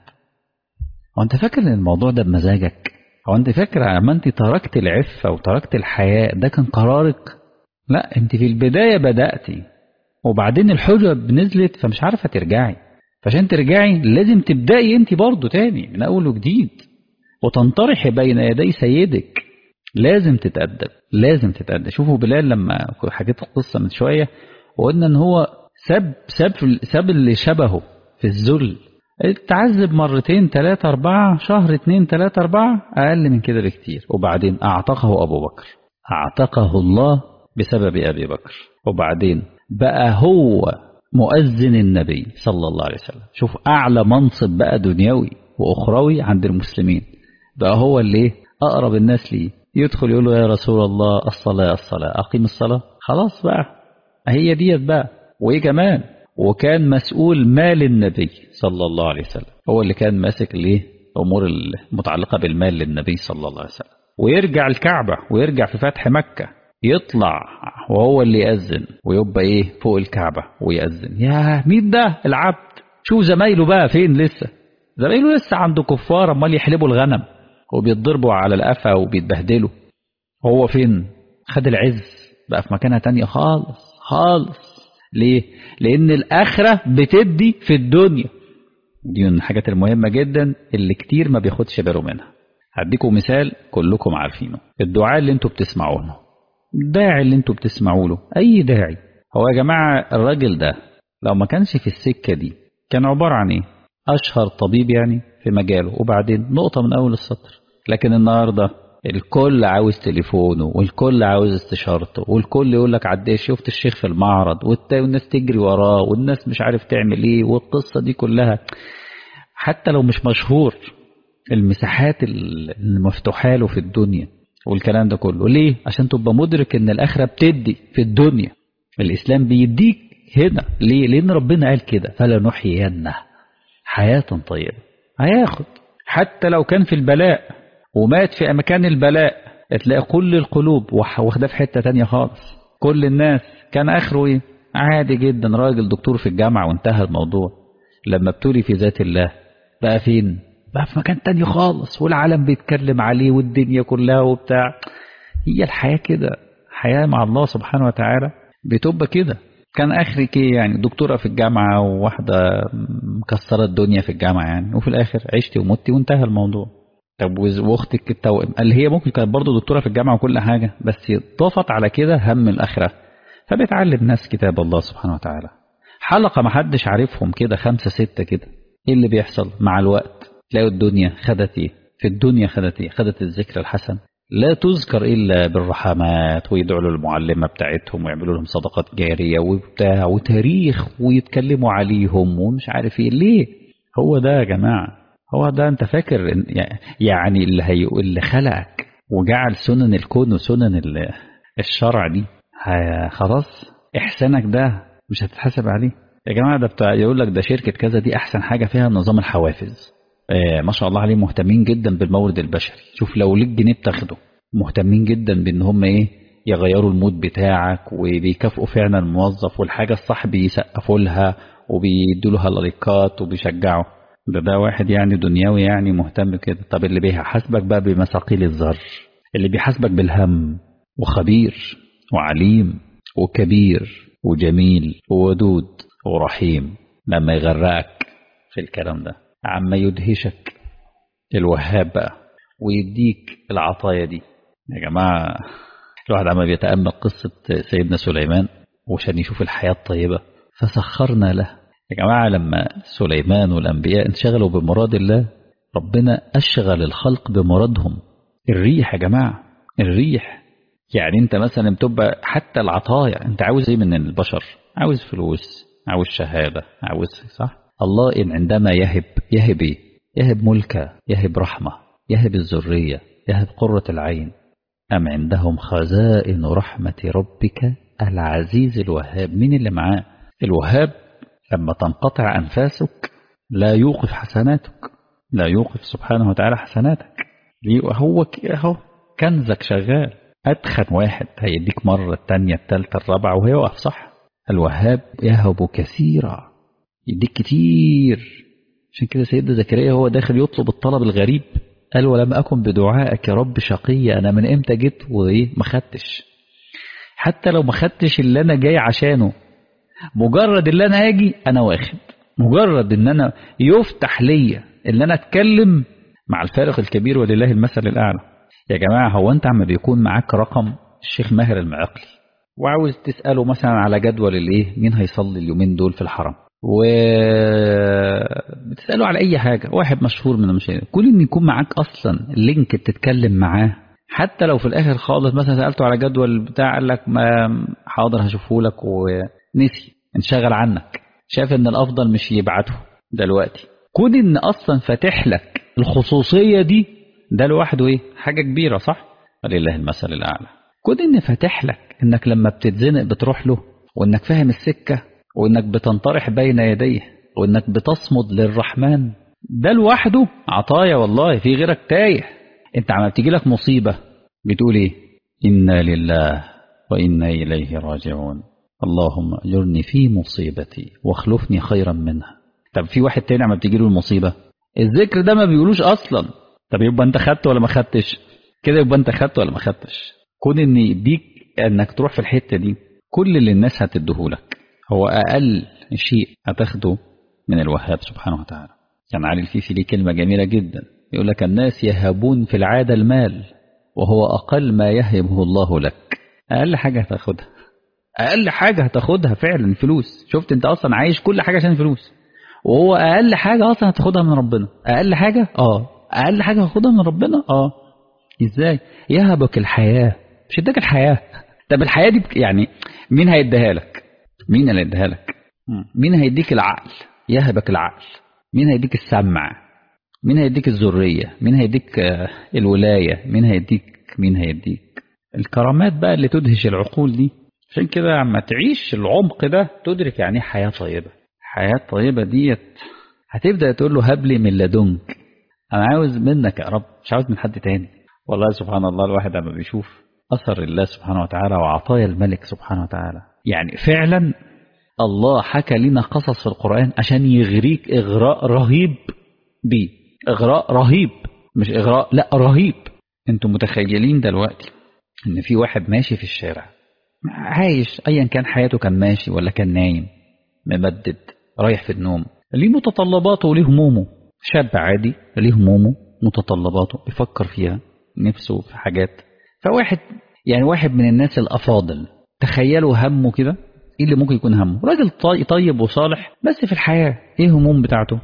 وانت فاكر ان الموضوع ده بمزاجك هو انت فاكر لما انت تركت العفة وتركت الحياء ده كان قرارك لا انت في البداية بدأتي وبعدين الحجب نزلت فمش عارفة ترجعي فعشان ترجعي لازم تبدأي انت برضو تاني من اول وجديد وتنطرحي بين يدي سيدك لازم تتأدب لازم تتأدب شوفوا بلال لما حكيت القصة من شوية وقلنا ان هو ساب ساب ساب اللي شبهه في الذل تعذب مرتين ثلاثة أربعة شهر اتنين ثلاثة أربعة أقل من كده بكتير وبعدين أعتقه أبو بكر أعتقه الله بسبب أبي بكر وبعدين بقى هو مؤذن النبي صلى الله عليه وسلم شوف أعلى منصب بقى دنيوي وأخروي عند المسلمين بقى هو اللي أقرب الناس ليه يدخل يقول له يا رسول الله الصلاة الصلاة أقيم الصلاة خلاص بقى هي ديت بقى وإيه كمان وكان مسؤول مال النبي صلى الله عليه وسلم هو اللي كان ماسك الايه الامور المتعلقه بالمال للنبي صلى الله عليه وسلم ويرجع الكعبه ويرجع في فتح مكه يطلع وهو اللي يأذن ويبقى ايه فوق الكعبه ويأذن يا مين ده العبد شوف زمايله بقى فين لسه زمايله لسه عنده كفار امال يحلبوا الغنم وبيتضربوا على القفا وبيتبهدلوا هو فين خد العز بقى في مكانها تانية خالص خالص ليه؟ لأن الآخرة بتدي في الدنيا دي من الحاجات المهمة جدا اللي كتير ما بياخدش باله منها هديكم مثال كلكم عارفينه الدعاء اللي انتوا بتسمعونه الداعي اللي انتوا بتسمعوا له أي داعي هو يا جماعة الراجل ده لو ما كانش في السكة دي كان عبارة عن ايه؟ أشهر طبيب يعني في مجاله وبعدين نقطة من أول السطر لكن النهارده الكل عاوز تليفونه والكل عاوز استشارته والكل يقول لك عدي شفت الشيخ في المعرض والناس تجري وراه والناس مش عارف تعمل ايه والقصة دي كلها حتى لو مش مشهور المساحات المفتوحة له في الدنيا والكلام ده كله ليه عشان تبقى مدرك ان الاخرة بتدي في الدنيا الاسلام بيديك هنا ليه لان ربنا قال كده فلنحيينه حياة طيبة هياخد حتى لو كان في البلاء ومات في مكان البلاء تلاقي كل القلوب واخداه في حته تانية خالص كل الناس كان اخره ايه عادي جدا راجل دكتور في الجامعه وانتهى الموضوع لما ابتلي في ذات الله بقى فين بقى في مكان تاني خالص والعالم بيتكلم عليه والدنيا كلها وبتاع هي الحياه كده حياه مع الله سبحانه وتعالى بتبقى كده كان اخرك ايه يعني دكتوره في الجامعه وواحده مكسره الدنيا في الجامعه يعني وفي الاخر عشتي ومتي وانتهى الموضوع طب واختك التوأم اللي هي ممكن كانت برضه دكتوره في الجامعه وكل حاجه بس ضافت على كده هم الاخره فبتعلم ناس كتاب الله سبحانه وتعالى حلقه ما حدش عارفهم كده خمسه سته كده ايه اللي بيحصل مع الوقت تلاقوا الدنيا خدت ايه في الدنيا خدت ايه خدت الذكر الحسن لا تذكر الا بالرحمات ويدعوا للمعلمه بتاعتهم ويعملوا لهم صدقات جاريه وبتاع وتاريخ ويتكلموا عليهم ومش عارف ايه ليه هو ده يا جماعه هو ده انت فاكر يعني اللي هي اللي خلقك وجعل سنن الكون وسنن الشرع دي خلاص احسانك ده مش هتتحاسب عليه يا جماعه ده بتاع يقول لك ده شركه كذا دي احسن حاجه فيها نظام الحوافز آه ما شاء الله عليهم مهتمين جدا بالمورد البشري شوف لو ليك جنيه بتاخده مهتمين جدا بان هم ايه يغيروا المود بتاعك وبيكافئوا فعلا الموظف والحاجه الصح بيسقفوا لها وبيدوا لها لايكات وبيشجعوا ده ده واحد يعني دنيوي يعني مهتم كده طب اللي بيحاسبك بقى بمثاقيل الذر اللي بيحاسبك بالهم وخبير وعليم وكبير وجميل وودود ورحيم لما يغرقك في الكلام ده عما يدهشك الوهاب بقى ويديك العطايا دي يا جماعة الواحد عما بيتأمل قصة سيدنا سليمان وعشان يشوف الحياة الطيبة فسخرنا له يا جماعة لما سليمان والأنبياء انشغلوا بمراد الله ربنا أشغل الخلق بمرادهم الريح يا جماعة الريح يعني انت مثلا بتبقى حتى العطايا انت عاوز ايه من البشر عاوز فلوس عاوز شهادة عاوز صح الله إن عندما يهب يهب ايه يهب ملكا يهب رحمة يهب الذرية يهب قرة العين أم عندهم خزائن رحمة ربك العزيز الوهاب مين اللي معاه الوهاب لما تنقطع أنفاسك لا يوقف حسناتك لا يوقف سبحانه وتعالى حسناتك هو اهو كنزك شغال أدخن واحد هيديك مرة التانية التالتة الرابعة وهي واقف صح الوهاب يهب كثيرا يديك كتير عشان كده سيدنا زكريا هو داخل يطلب الطلب الغريب قال ولم أكن بدعائك يا رب شقيا أنا من إمتى جيت وإيه ما خدتش حتى لو ما خدتش اللي أنا جاي عشانه مجرد اللي أنا هاجي أنا واخد مجرد إن أنا يفتح ليا إن أنا أتكلم مع الفارق الكبير ولله المثل الأعلى يا جماعة هو أنت عم بيكون معاك رقم الشيخ ماهر المعقلي وعاوز تسأله مثلا على جدول الإيه مين هيصلي اليومين دول في الحرم و بتسأله على أي حاجة واحد مشهور من المشاهير كل إن يكون معاك أصلا لينك بتتكلم معاه حتى لو في الآخر خالص مثلا سألته على جدول بتاع قال لك ما حاضر هشوفه لك ونسي انشغل عنك شاف إن الأفضل مش يبعته دلوقتي كون إن أصلا فاتح لك الخصوصية دي ده لوحده إيه حاجة كبيرة صح ولله المثل الأعلى كون إن فاتح لك إنك لما بتتزنق بتروح له وإنك فاهم السكة وإنك بتنطرح بين يديه وإنك بتصمد للرحمن ده لوحده عطايا والله في غيرك تايه انت عم بتيجي لك مصيبة بتقول ايه إنا لله وإنا إليه راجعون اللهم أجرني في مصيبتي واخلفني خيرا منها طب في واحد تاني عم بتيجي له المصيبة الذكر ده ما بيقولوش أصلا طب يبقى أنت خدت ولا ما خدتش كده يبقى أنت خدت ولا ما خدتش كون إن يديك إنك تروح في الحتة دي كل اللي الناس هتديهولك هو أقل شيء هتاخده من الوهاب سبحانه وتعالى كان علي الفيفي ليه كلمة جميلة جدا يقول لك الناس يهبون في العادة المال وهو أقل ما يهبه الله لك أقل حاجة هتاخدها أقل حاجة هتاخدها فعلا فلوس شفت أنت أصلا عايش كل حاجة عشان فلوس وهو أقل حاجة أصلا هتاخدها من ربنا أقل حاجة آه أقل حاجة هاخدها من ربنا آه إزاي يهبك الحياة مش اداك الحياة طب الحياة دي يعني مين هيديها لك مين اللي هيديها لك مين هيديك العقل يهبك العقل مين هيديك السمع مين هيديك الذرية مين هيديك الولاية مين هيديك مين هيديك الكرامات بقى اللي تدهش العقول دي عشان كده عما تعيش العمق ده تدرك يعني حياة طيبة حياة طيبة ديت هتبدأ تقول له هب لي من لدنك أنا عاوز منك يا رب مش عاوز من حد تاني والله سبحان الله الواحد لما بيشوف أثر الله سبحانه وتعالى وعطايا الملك سبحانه وتعالى يعني فعلا الله حكى لنا قصص في القرآن عشان يغريك إغراء رهيب بيه إغراء رهيب مش إغراء لا رهيب انتم متخيلين دلوقتي ان في واحد ماشي في الشارع عايش ايا كان حياته كان ماشي ولا كان نايم ممدد رايح في النوم ليه متطلباته وليه همومه شاب عادي ليه همومه متطلباته بيفكر فيها نفسه في حاجات فواحد يعني واحد من الناس الافاضل تخيلوا همه كده ايه اللي ممكن يكون همه راجل طيب وصالح بس في الحياة ايه هموم بتاعته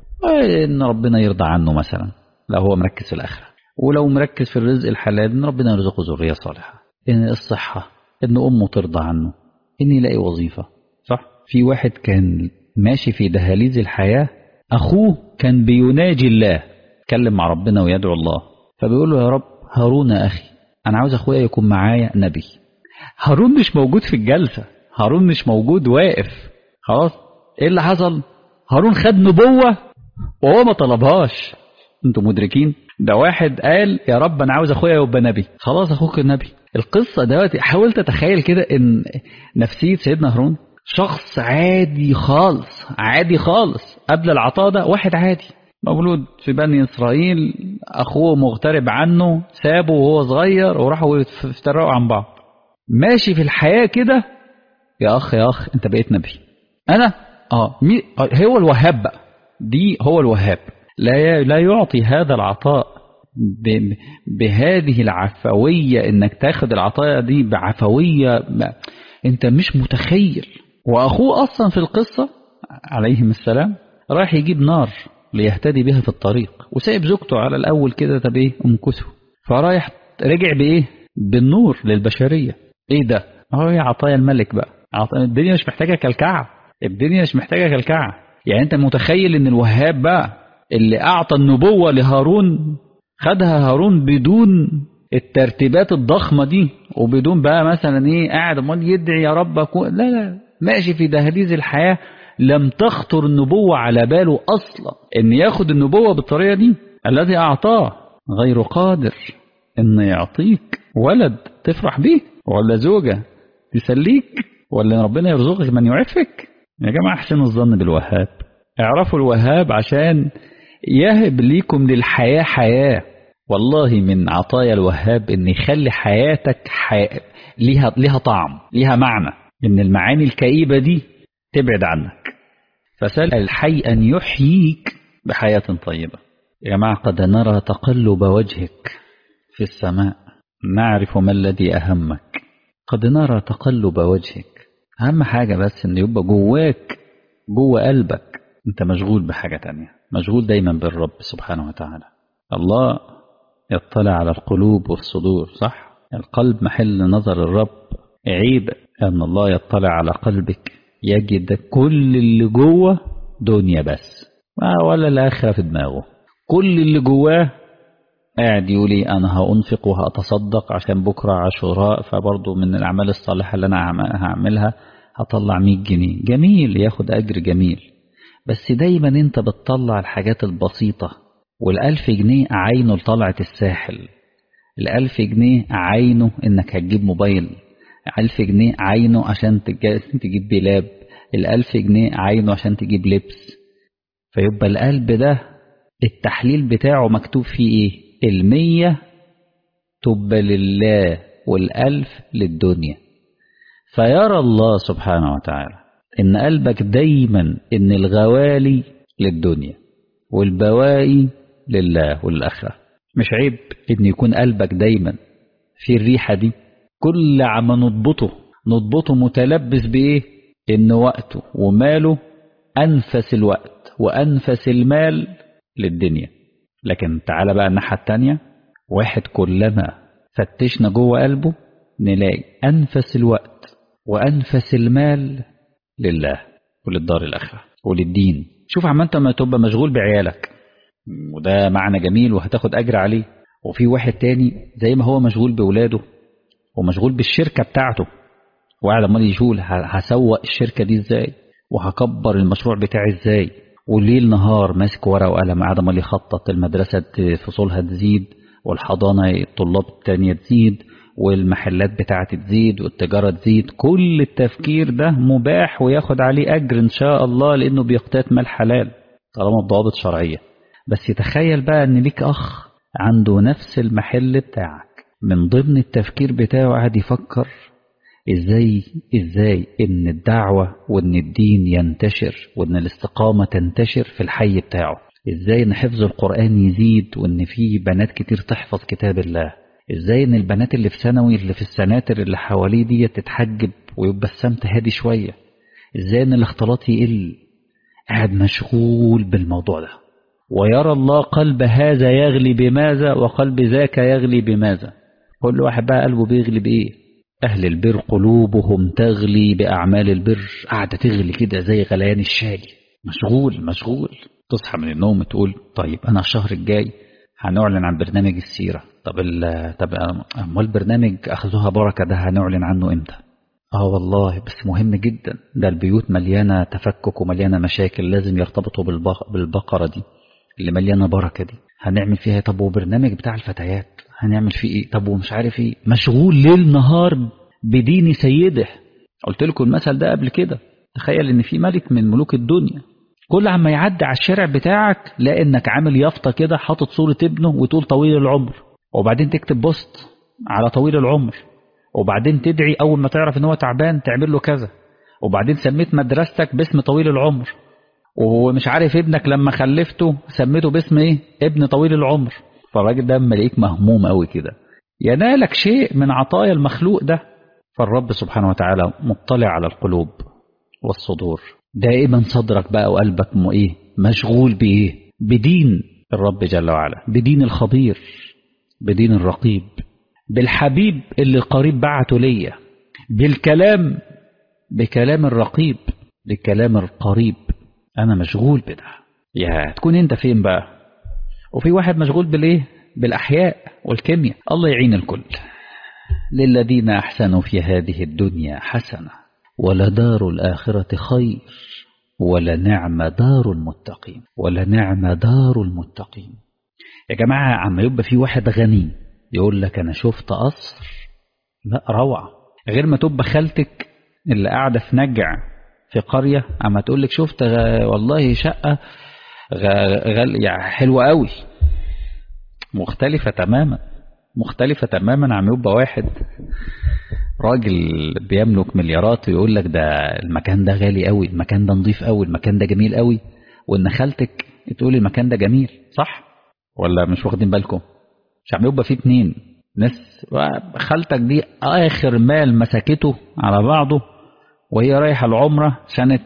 ان ربنا يرضى عنه مثلا لو هو مركز في الاخره ولو مركز في الرزق الحلال ان ربنا يرزقه ذريه صالحه ان الصحه ان امه ترضى عنه ان يلاقي وظيفه صح في واحد كان ماشي في دهاليز الحياه اخوه كان بيناجي الله يتكلم مع ربنا ويدعو الله فبيقول له يا رب هارون اخي انا عاوز اخويا يكون معايا نبي هارون مش موجود في الجلسه هارون مش موجود واقف خلاص ايه اللي حصل هارون خد نبوه وهو ما طلبهاش انتوا مدركين ده واحد قال يا رب انا عاوز اخويا يبقى نبي خلاص اخوك النبي القصه دلوقتي حاول تتخيل كده ان نفسيه سيدنا هارون شخص عادي خالص عادي خالص قبل العطاء ده واحد عادي مولود في بني اسرائيل اخوه مغترب عنه سابه وهو صغير وراحوا يفترقوا عن بعض ماشي في الحياه كده يا اخ يا اخ انت بقيت نبي انا اه مي هو الوهاب بقى دي هو الوهاب لا لا يعطي هذا العطاء بهذه العفوية انك تاخد العطايا دي بعفوية انت مش متخيل واخوه اصلا في القصة عليهم السلام راح يجيب نار ليهتدي بها في الطريق وسايب زوجته على الاول كده طب ايه امكثه فرايح رجع بايه بالنور للبشرية ايه ده هو يا عطايا الملك بقى عطايا الدنيا مش محتاجة كلكعة الدنيا مش محتاجة كلكعة يعني انت متخيل ان الوهاب بقى اللي اعطى النبوة لهارون خدها هارون بدون الترتيبات الضخمة دي وبدون بقى مثلا ايه قاعد امال يدعي يا رب أكون لا لا ماشي في دهليز الحياة لم تخطر النبوة على باله أصلا إن ياخد النبوة بالطريقة دي الذي أعطاه غير قادر إن يعطيك ولد تفرح بيه ولا زوجة تسليك ولا ربنا يرزقك من يعفك يا جماعة احسنوا الظن بالوهاب اعرفوا الوهاب عشان يهب ليكم للحياة حياة والله من عطايا الوهاب ان يخلي حياتك حي... ليها ليها طعم ليها معنى ان المعاني الكئيبة دي تبعد عنك فسأل الحي أن يحييك بحياة طيبة يا جماعة قد نرى تقلب وجهك في السماء نعرف ما الذي أهمك قد نرى تقلب وجهك أهم حاجة بس إن يبقى جواك جوا قلبك أنت مشغول بحاجة تانية مشغول دايما بالرب سبحانه وتعالى الله يطلع على القلوب والصدور صح القلب محل نظر الرب عيب أن الله يطلع على قلبك يجد كل اللي جوه دنيا بس ولا الآخرة في دماغه كل اللي جواه قاعد يقول لي أنا هأنفق وهتصدق عشان بكرة عاشوراء فبرضه من الأعمال الصالحة اللي أنا هعملها هطلع 100 جنيه جميل ياخد أجر جميل بس دايما أنت بتطلع الحاجات البسيطة والألف جنيه عينه لطلعة الساحل الألف جنيه عينه إنك هتجيب موبايل ألف جنيه عينه عشان تجيب بلاب الألف جنيه عينه عشان تجيب لبس فيبقى القلب ده التحليل بتاعه مكتوب فيه إيه المية تبقى لله والألف للدنيا فيرى الله سبحانه وتعالى إن قلبك دايما إن الغوالي للدنيا والبواقي لله والآخرة مش عيب إن يكون قلبك دايما في الريحة دي كل عم نضبطه نضبطه متلبس بإيه إن وقته وماله أنفس الوقت وأنفس المال للدنيا لكن تعالى بقى الناحية التانية واحد كلما فتشنا جوه قلبه نلاقي أنفس الوقت وأنفس المال لله وللدار الآخرة وللدين شوف عم أنت ما تبقى مشغول بعيالك وده معنى جميل وهتاخد أجر عليه وفي واحد تاني زي ما هو مشغول بولاده ومشغول بالشركة بتاعته وقاعد عمال يشول هسوق الشركة دي ازاي وهكبر المشروع بتاعي ازاي وليل نهار ماسك ورقة وقلم قاعد عمال يخطط المدرسة فصولها تزيد والحضانة الطلاب التانية تزيد والمحلات بتاعتي تزيد والتجارة تزيد كل التفكير ده مباح وياخد عليه أجر إن شاء الله لأنه بيقتات مال حلال طالما بضوابط شرعية بس يتخيل بقى إن ليك أخ عنده نفس المحل بتاعك من ضمن التفكير بتاعه قاعد يفكر ازاي ازاي ان الدعوة وان الدين ينتشر وان الاستقامة تنتشر في الحي بتاعه ازاي ان حفظ القرآن يزيد وان في بنات كتير تحفظ كتاب الله ازاي ان البنات اللي في ثانوي اللي في السناتر اللي حواليه دي تتحجب ويبقى السمت هادي شوية ازاي ان الاختلاط يقل قاعد مشغول بالموضوع ده ويرى الله قلب هذا يغلي بماذا وقلب ذاك يغلي بماذا كل واحد بقى قلبه بيغلي بإيه أهل البر قلوبهم تغلي بأعمال البر قاعدة تغلي كده زي غليان الشاي مشغول مشغول تصحى من النوم تقول طيب أنا الشهر الجاي هنعلن عن برنامج السيرة طب طب أموال برنامج أخذوها بركة ده هنعلن عنه إمتى اه والله بس مهم جدا ده البيوت مليانة تفكك ومليانة مشاكل لازم يرتبطوا بالبقرة دي اللي مليانة بركة دي هنعمل فيها طب وبرنامج بتاع الفتيات هنعمل فيه ايه طب ومش عارف ايه مشغول ليل نهار بدين سيده قلت لكم المثل ده قبل كده تخيل ان في ملك من ملوك الدنيا كل عما يعدي على الشارع بتاعك لا انك عامل يافطه كده حاطط صوره ابنه وتقول طويل العمر وبعدين تكتب بوست على طويل العمر وبعدين تدعي اول ما تعرف ان هو تعبان تعمل له كذا وبعدين سميت مدرستك باسم طويل العمر ومش عارف ابنك لما خلفته سميته باسم ايه ابن طويل العمر فالراجل ده اما يلاقيك مهموم قوي كده ينالك شيء من عطايا المخلوق ده فالرب سبحانه وتعالى مطلع على القلوب والصدور دائما صدرك بقى وقلبك ايه مشغول بايه بدين الرب جل وعلا بدين الخبير بدين الرقيب بالحبيب اللي القريب بعته ليا بالكلام بكلام الرقيب بكلام القريب انا مشغول بده يا تكون انت فين بقى وفي واحد مشغول بالايه بالاحياء والكيمياء الله يعين الكل للذين احسنوا في هذه الدنيا حسنه ولدار الاخره خير ولنعم دار المتقين ولنعم دار المتقين يا جماعه عم يبقى في واحد غني يقول لك انا شفت قصر لا روعه غير ما تبقى خالتك اللي قاعده في نجع في قريه اما تقول لك شفت والله شقه غل يعني حلوه قوي مختلفه تماما مختلفه تماما عم يبقى واحد راجل بيملك مليارات ويقول لك ده المكان ده غالي قوي المكان ده نظيف قوي المكان ده جميل قوي وان خالتك تقول المكان ده جميل صح ولا مش واخدين بالكم مش عم يبقى فيه اتنين ناس خالتك دي اخر مال مسكته على بعضه وهي رايحه العمره سنه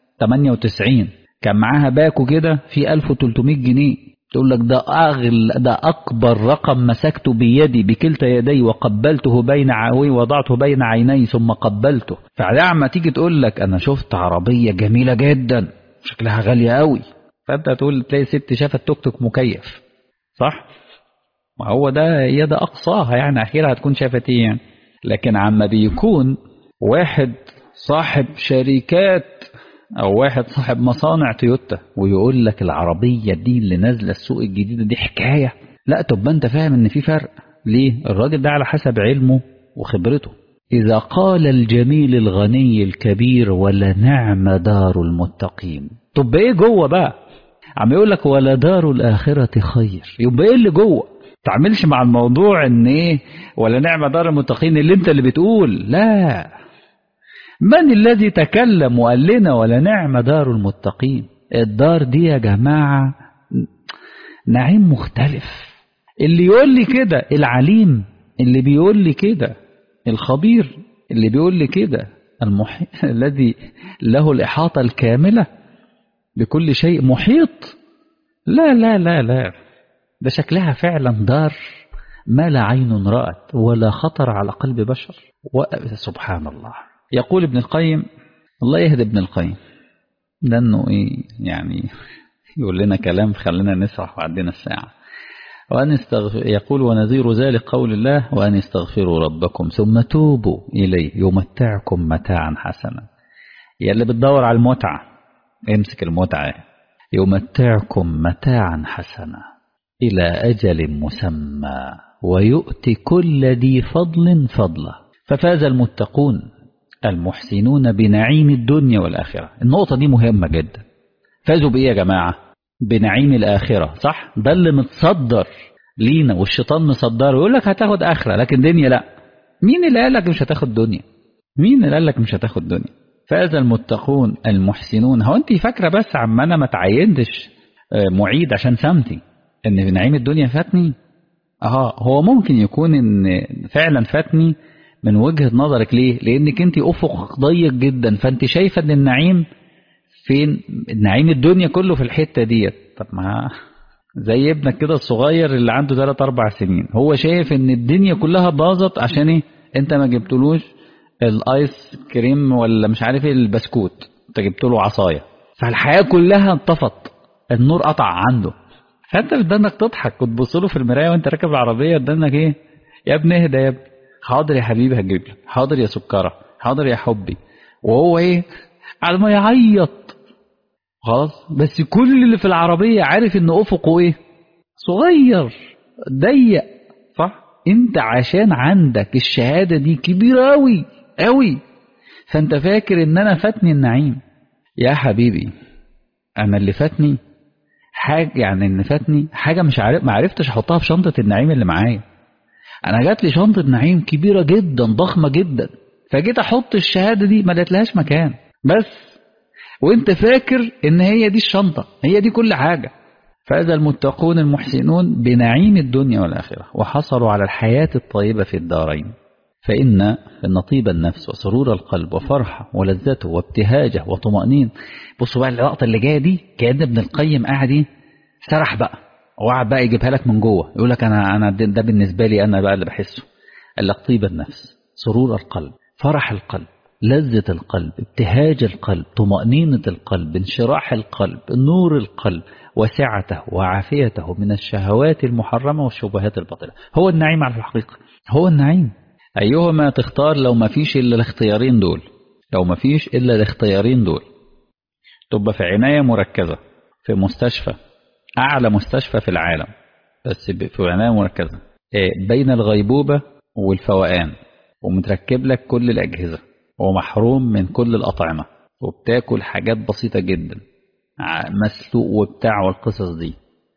98 كان معاها باكو كده في 1300 جنيه تقول لك ده أغل ده أكبر رقم مسكته بيدي بكلتا يدي وقبلته بين عوي وضعته بين عيني ثم قبلته فعما تيجي تقول لك أنا شفت عربية جميلة جدا شكلها غالية قوي فأنت تقول تلاقي ست شافت توك توك مكيف صح؟ ما هو ده هي ده أقصاها يعني أخيرا هتكون شافت إيه يعني لكن عما بيكون واحد صاحب شركات او واحد صاحب مصانع تويوتا ويقول لك العربيه دي اللي نازله السوق الجديده دي حكايه لا طب انت فاهم ان في فرق ليه الراجل ده على حسب علمه وخبرته اذا قال الجميل الغني الكبير ولنعم دار المتقين طب ايه جوه بقى عم يقول لك ولا دار الاخره خير يبقى ايه اللي جوه تعملش مع الموضوع ان ايه ولا نعم دار المتقين اللي انت اللي بتقول لا من الذي تكلم وقال لنا ولا نعم دار المتقين الدار دي يا جماعة نعيم مختلف اللي يقول لي كده العليم اللي بيقول لي كده الخبير اللي بيقول لي كده المحي... الذي له الإحاطة الكاملة بكل شيء محيط لا لا لا لا ده شكلها فعلا دار ما لا عين رأت ولا خطر على قلب بشر و... سبحان الله يقول ابن القيم الله يهدي ابن القيم لأنه إيه يعني يقول لنا كلام خلينا نسرح وعدينا الساعة وأن استغفر يقول ونذير ذلك قول الله وأن استغفروا ربكم ثم توبوا إليه يمتعكم متاعا حسنا يا اللي بتدور على المتعة امسك المتعة يمتعكم متاعا حسنا إلى أجل مسمى ويؤتي كل ذي فضل فضله ففاز المتقون المحسنون بنعيم الدنيا والآخرة النقطة دي مهمة جدا فازوا بإيه يا جماعة بنعيم الآخرة صح ده اللي متصدر لينا والشيطان مصدره يقول لك هتاخد آخرة لكن دنيا لا مين اللي قال لك مش هتاخد دنيا مين اللي قال لك مش هتاخد دنيا فاز المتقون المحسنون هو انت فاكرة بس عم انا ما تعينتش معيد عشان سمتي ان في نعيم الدنيا فاتني اه هو ممكن يكون ان فعلا فاتني من وجهة نظرك ليه لانك انت افق ضيق جدا فانت شايفة ان النعيم فين نعيم الدنيا كله في الحتة ديت طب ما زي ابنك كده الصغير اللي عنده 3 4 سنين هو شايف ان الدنيا كلها باظت عشان ايه انت ما جبتلوش الايس كريم ولا مش عارف ايه البسكوت انت جبت له عصايه فالحياه كلها انطفت النور قطع عنده فانت بدنك تضحك وتبص له في المرايه وانت راكب العربيه بدنك ايه يا ابني اهدى يا ابني حاضر يا حبيبي هجيب لك حاضر يا سكره حاضر يا حبي وهو ايه على ما يعيط خلاص بس كل اللي في العربيه عارف ان افقه ايه صغير ضيق صح انت عشان عندك الشهاده دي كبيره قوي قوي فانت فاكر ان انا فاتني النعيم يا حبيبي انا اللي فاتني حاجه يعني ان فاتني حاجه مش عارف ما عرفتش احطها في شنطه النعيم اللي معايا انا جات لي شنطه نعيم كبيره جدا ضخمه جدا فجيت احط الشهاده دي ما لقيتلهاش مكان بس وانت فاكر ان هي دي الشنطه هي دي كل حاجه فاز المتقون المحسنون بنعيم الدنيا والاخره وحصلوا على الحياه الطيبه في الدارين فإن إن طيب النفس وسرور القلب وفرحه ولذته وابتهاجه وطمأنين بصوا بقى اللقطة اللي جاية دي كأن ابن القيم قاعد ايه سرح بقى وقعد بقى يجيبها لك من جوه يقول لك أنا أنا ده بالنسبة لي أنا بقى اللي بحسه قال لك طيب النفس سرور القلب فرح القلب لذة القلب ابتهاج القلب طمأنينة القلب انشراح القلب نور القلب وسعته وعافيته من الشهوات المحرمة والشبهات الباطلة هو النعيم على الحقيقة هو النعيم أيهما تختار لو ما فيش إلا الاختيارين دول لو ما فيش إلا الاختيارين دول تبقى في عناية مركزة في مستشفى أعلى مستشفى في العالم بس في عناية مركزة بين الغيبوبة والفوقان ومتركب لك كل الأجهزة ومحروم من كل الأطعمة وبتاكل حاجات بسيطة جدا مسلوق وبتاع والقصص دي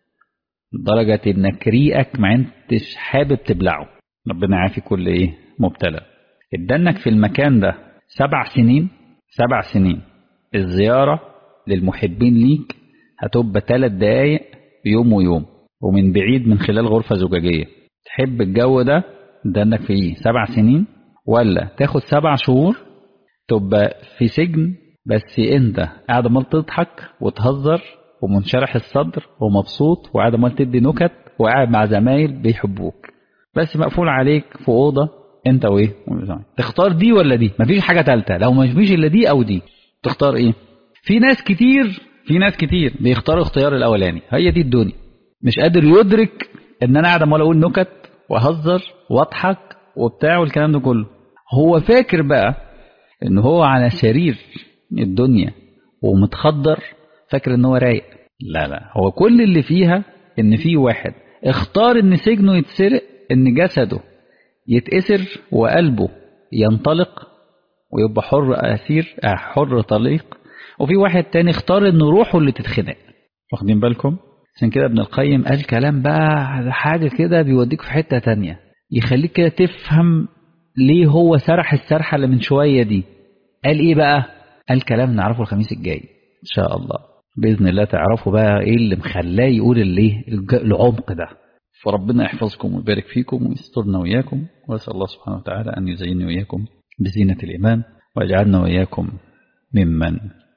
لدرجة انك ريقك ما انتش حابب تبلعه ربنا يعافي كل ايه مبتلى ادانك في المكان ده سبع سنين سبع سنين الزيارة للمحبين ليك هتبقى ثلاث دقايق يوم ويوم ومن بعيد من خلال غرفة زجاجية تحب الجو ده ادانك فيه سبع سنين ولا تاخد سبع شهور تبقى في سجن بس انت قاعد عمال تضحك وتهزر ومنشرح الصدر ومبسوط وقاعد عمال تدي نكت وقاعد مع زمايل بيحبوك بس مقفول عليك في اوضه انت وايه تختار دي ولا دي مفيش حاجه ثالثه لو مش فيش الا دي او دي تختار ايه في ناس كتير في ناس كتير بيختاروا اختيار الاولاني هي دي الدنيا مش قادر يدرك ان انا قاعد عمال اقول نكت واهزر واضحك وبتاع والكلام ده كله هو فاكر بقى ان هو على سرير الدنيا ومتخدر فاكر ان هو رايق لا لا هو كل اللي فيها ان في واحد اختار ان سجنه يتسرق ان جسده يتأسر وقلبه ينطلق ويبقى حر أسير حر طليق وفي واحد تاني اختار ان روحه اللي تتخنق واخدين بالكم عشان كده ابن القيم قال كلام بقى حاجة كده بيوديك في حتة تانية يخليك كده تفهم ليه هو سرح السرحة اللي من شوية دي قال ايه بقى قال كلام نعرفه الخميس الجاي ان شاء الله باذن الله تعرفوا بقى ايه اللي مخلاه يقول الايه العمق ده فربنا يحفظكم ويبارك فيكم ويسترنا وإياكم وأسأل الله سبحانه وتعالى أن يزينني وإياكم بزينة الإيمان ويجعلنا وإياكم ممن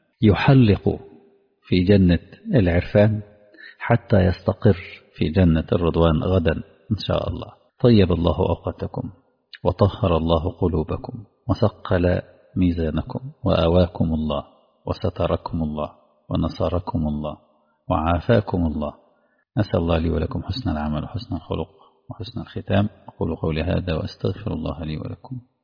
يحلق في جنة العرفان حتى يستقر في جنة الرضوان غدا إن شاء الله طيب الله أوقاتكم وطهر الله قلوبكم وثقل ميزانكم وآواكم الله وستركم الله ونصركم الله وعافاكم الله أسأل الله لي ولكم حسن العمل وحسن الخلق وحسن الختام أقول قولي هذا وأستغفر الله لي ولكم